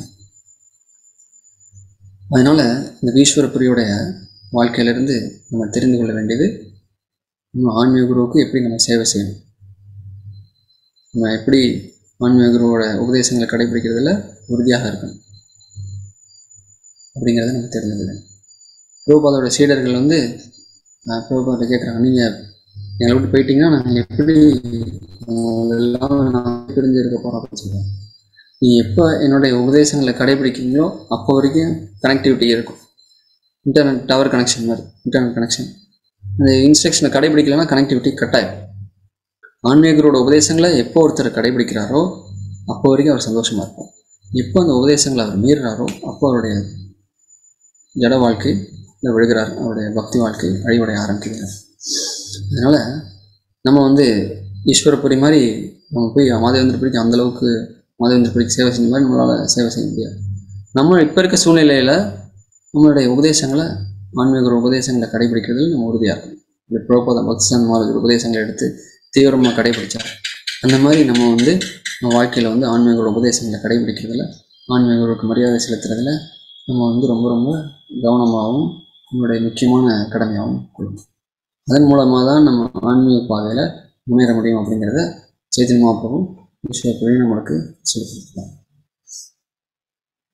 அதனால் இந்த ஈஸ்வரபுரியோடைய வாழ்க்கையிலிருந்து நம்ம தெரிந்து கொள்ள வேண்டியது நம்ம ஆன்மீக குருவுக்கு எப்படி நம்ம சேவை செய்யணும் நம்ம எப்படி ஆன்மீக குருவோட உபதேசங்களை கடைபிடிக்கிறதுல உறுதியாக இருக்கணும் அப்படிங்கிறத நம்ம தெரிஞ்சுக்கணும் பிரபுபாதோட சீடர்கள் வந்து பிரபுபாத கேட்குறாங்க நீங்கள் எங்களை விட்டு போயிட்டீங்கன்னா நாங்கள் எப்படி உங்களை எல்லாம் நான் பிரிஞ்சு இருக்க போகிறோம் அப்படின்னு சொல்லுவாங்க நீ எப்போ என்னுடைய உபதேசங்களை கடைபிடிக்கிறீங்களோ அப்போ வரைக்கும் கனெக்டிவிட்டி இருக்கும் இன்டர்நெட் டவர் கனெக்ஷன் மாதிரி இன்டர்நெட் கனெக்ஷன் அந்த இன்ஸ்ட்ரக்ஷனை கடைபிடிக்கலைன்னா கனெக்டிவிட்டி கட்டாயம் ஆன்மீகரோட உபதேசங்களை எப்போ ஒருத்தர் கடைபிடிக்கிறாரோ அப்போ வரைக்கும் அவர் சந்தோஷமாக இருப்பார் எப்போ அந்த உபதேசங்களை அவர் மீறுறாரோ அப்போ அவருடைய ஜட வாழ்க்கை விழுகிறார் அவருடைய பக்தி வாழ்க்கை அழிவடைய ஆரம்பிக்கிறார் அதனால் நம்ம வந்து ஈஸ்வரபுரி மாதிரி நம்ம போய் மாதவேந்திரபுரிக்கு அந்த அளவுக்கு மாதவேந்திரபுரிக்கு சேவை செஞ்ச மாதிரி நம்மளால் சேவை செய்ய முடியாது நம்ம இப்போ இருக்க சூழ்நிலையில் நம்மளுடைய உபதேசங்களை ஆன்மீக உபதேசங்களை கடைபிடிக்கிறதுல நம்ம உறுதியாக இருக்கணும் இந்த புரோபோத பக்தன் மாதிரி உபதேசங்களை எடுத்து தீவிரமாக கடைபிடிச்சார் அந்த மாதிரி நம்ம வந்து நம்ம வாழ்க்கையில் வந்து ஆன்மீக உபதேசங்களை கடைபிடிக்கிறதுல ஆன்மீகருக்கு மரியாதை செலுத்துறதுல நம்ம வந்து ரொம்ப ரொம்ப கவனமாகவும் நம்மளுடைய முக்கியமான கடமையாகவும் கொள்ளணும் அதன் மூலமாக தான் நம்ம ஆன்மீக பாதையில் முன்னேற முடியும் அப்படிங்கிறத சைத்தன்ய மகாபிரபு ஈஸ்வரபுரி நம்மளுக்கு சொல்லிக் கொடுக்கலாம்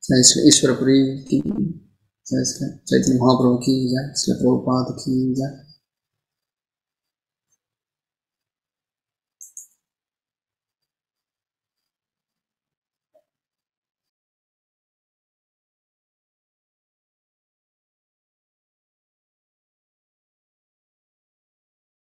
ईश्वरपुरी की जय श्री चैतन्य महाप्रभु की जय श्री प्रभुपाद की जय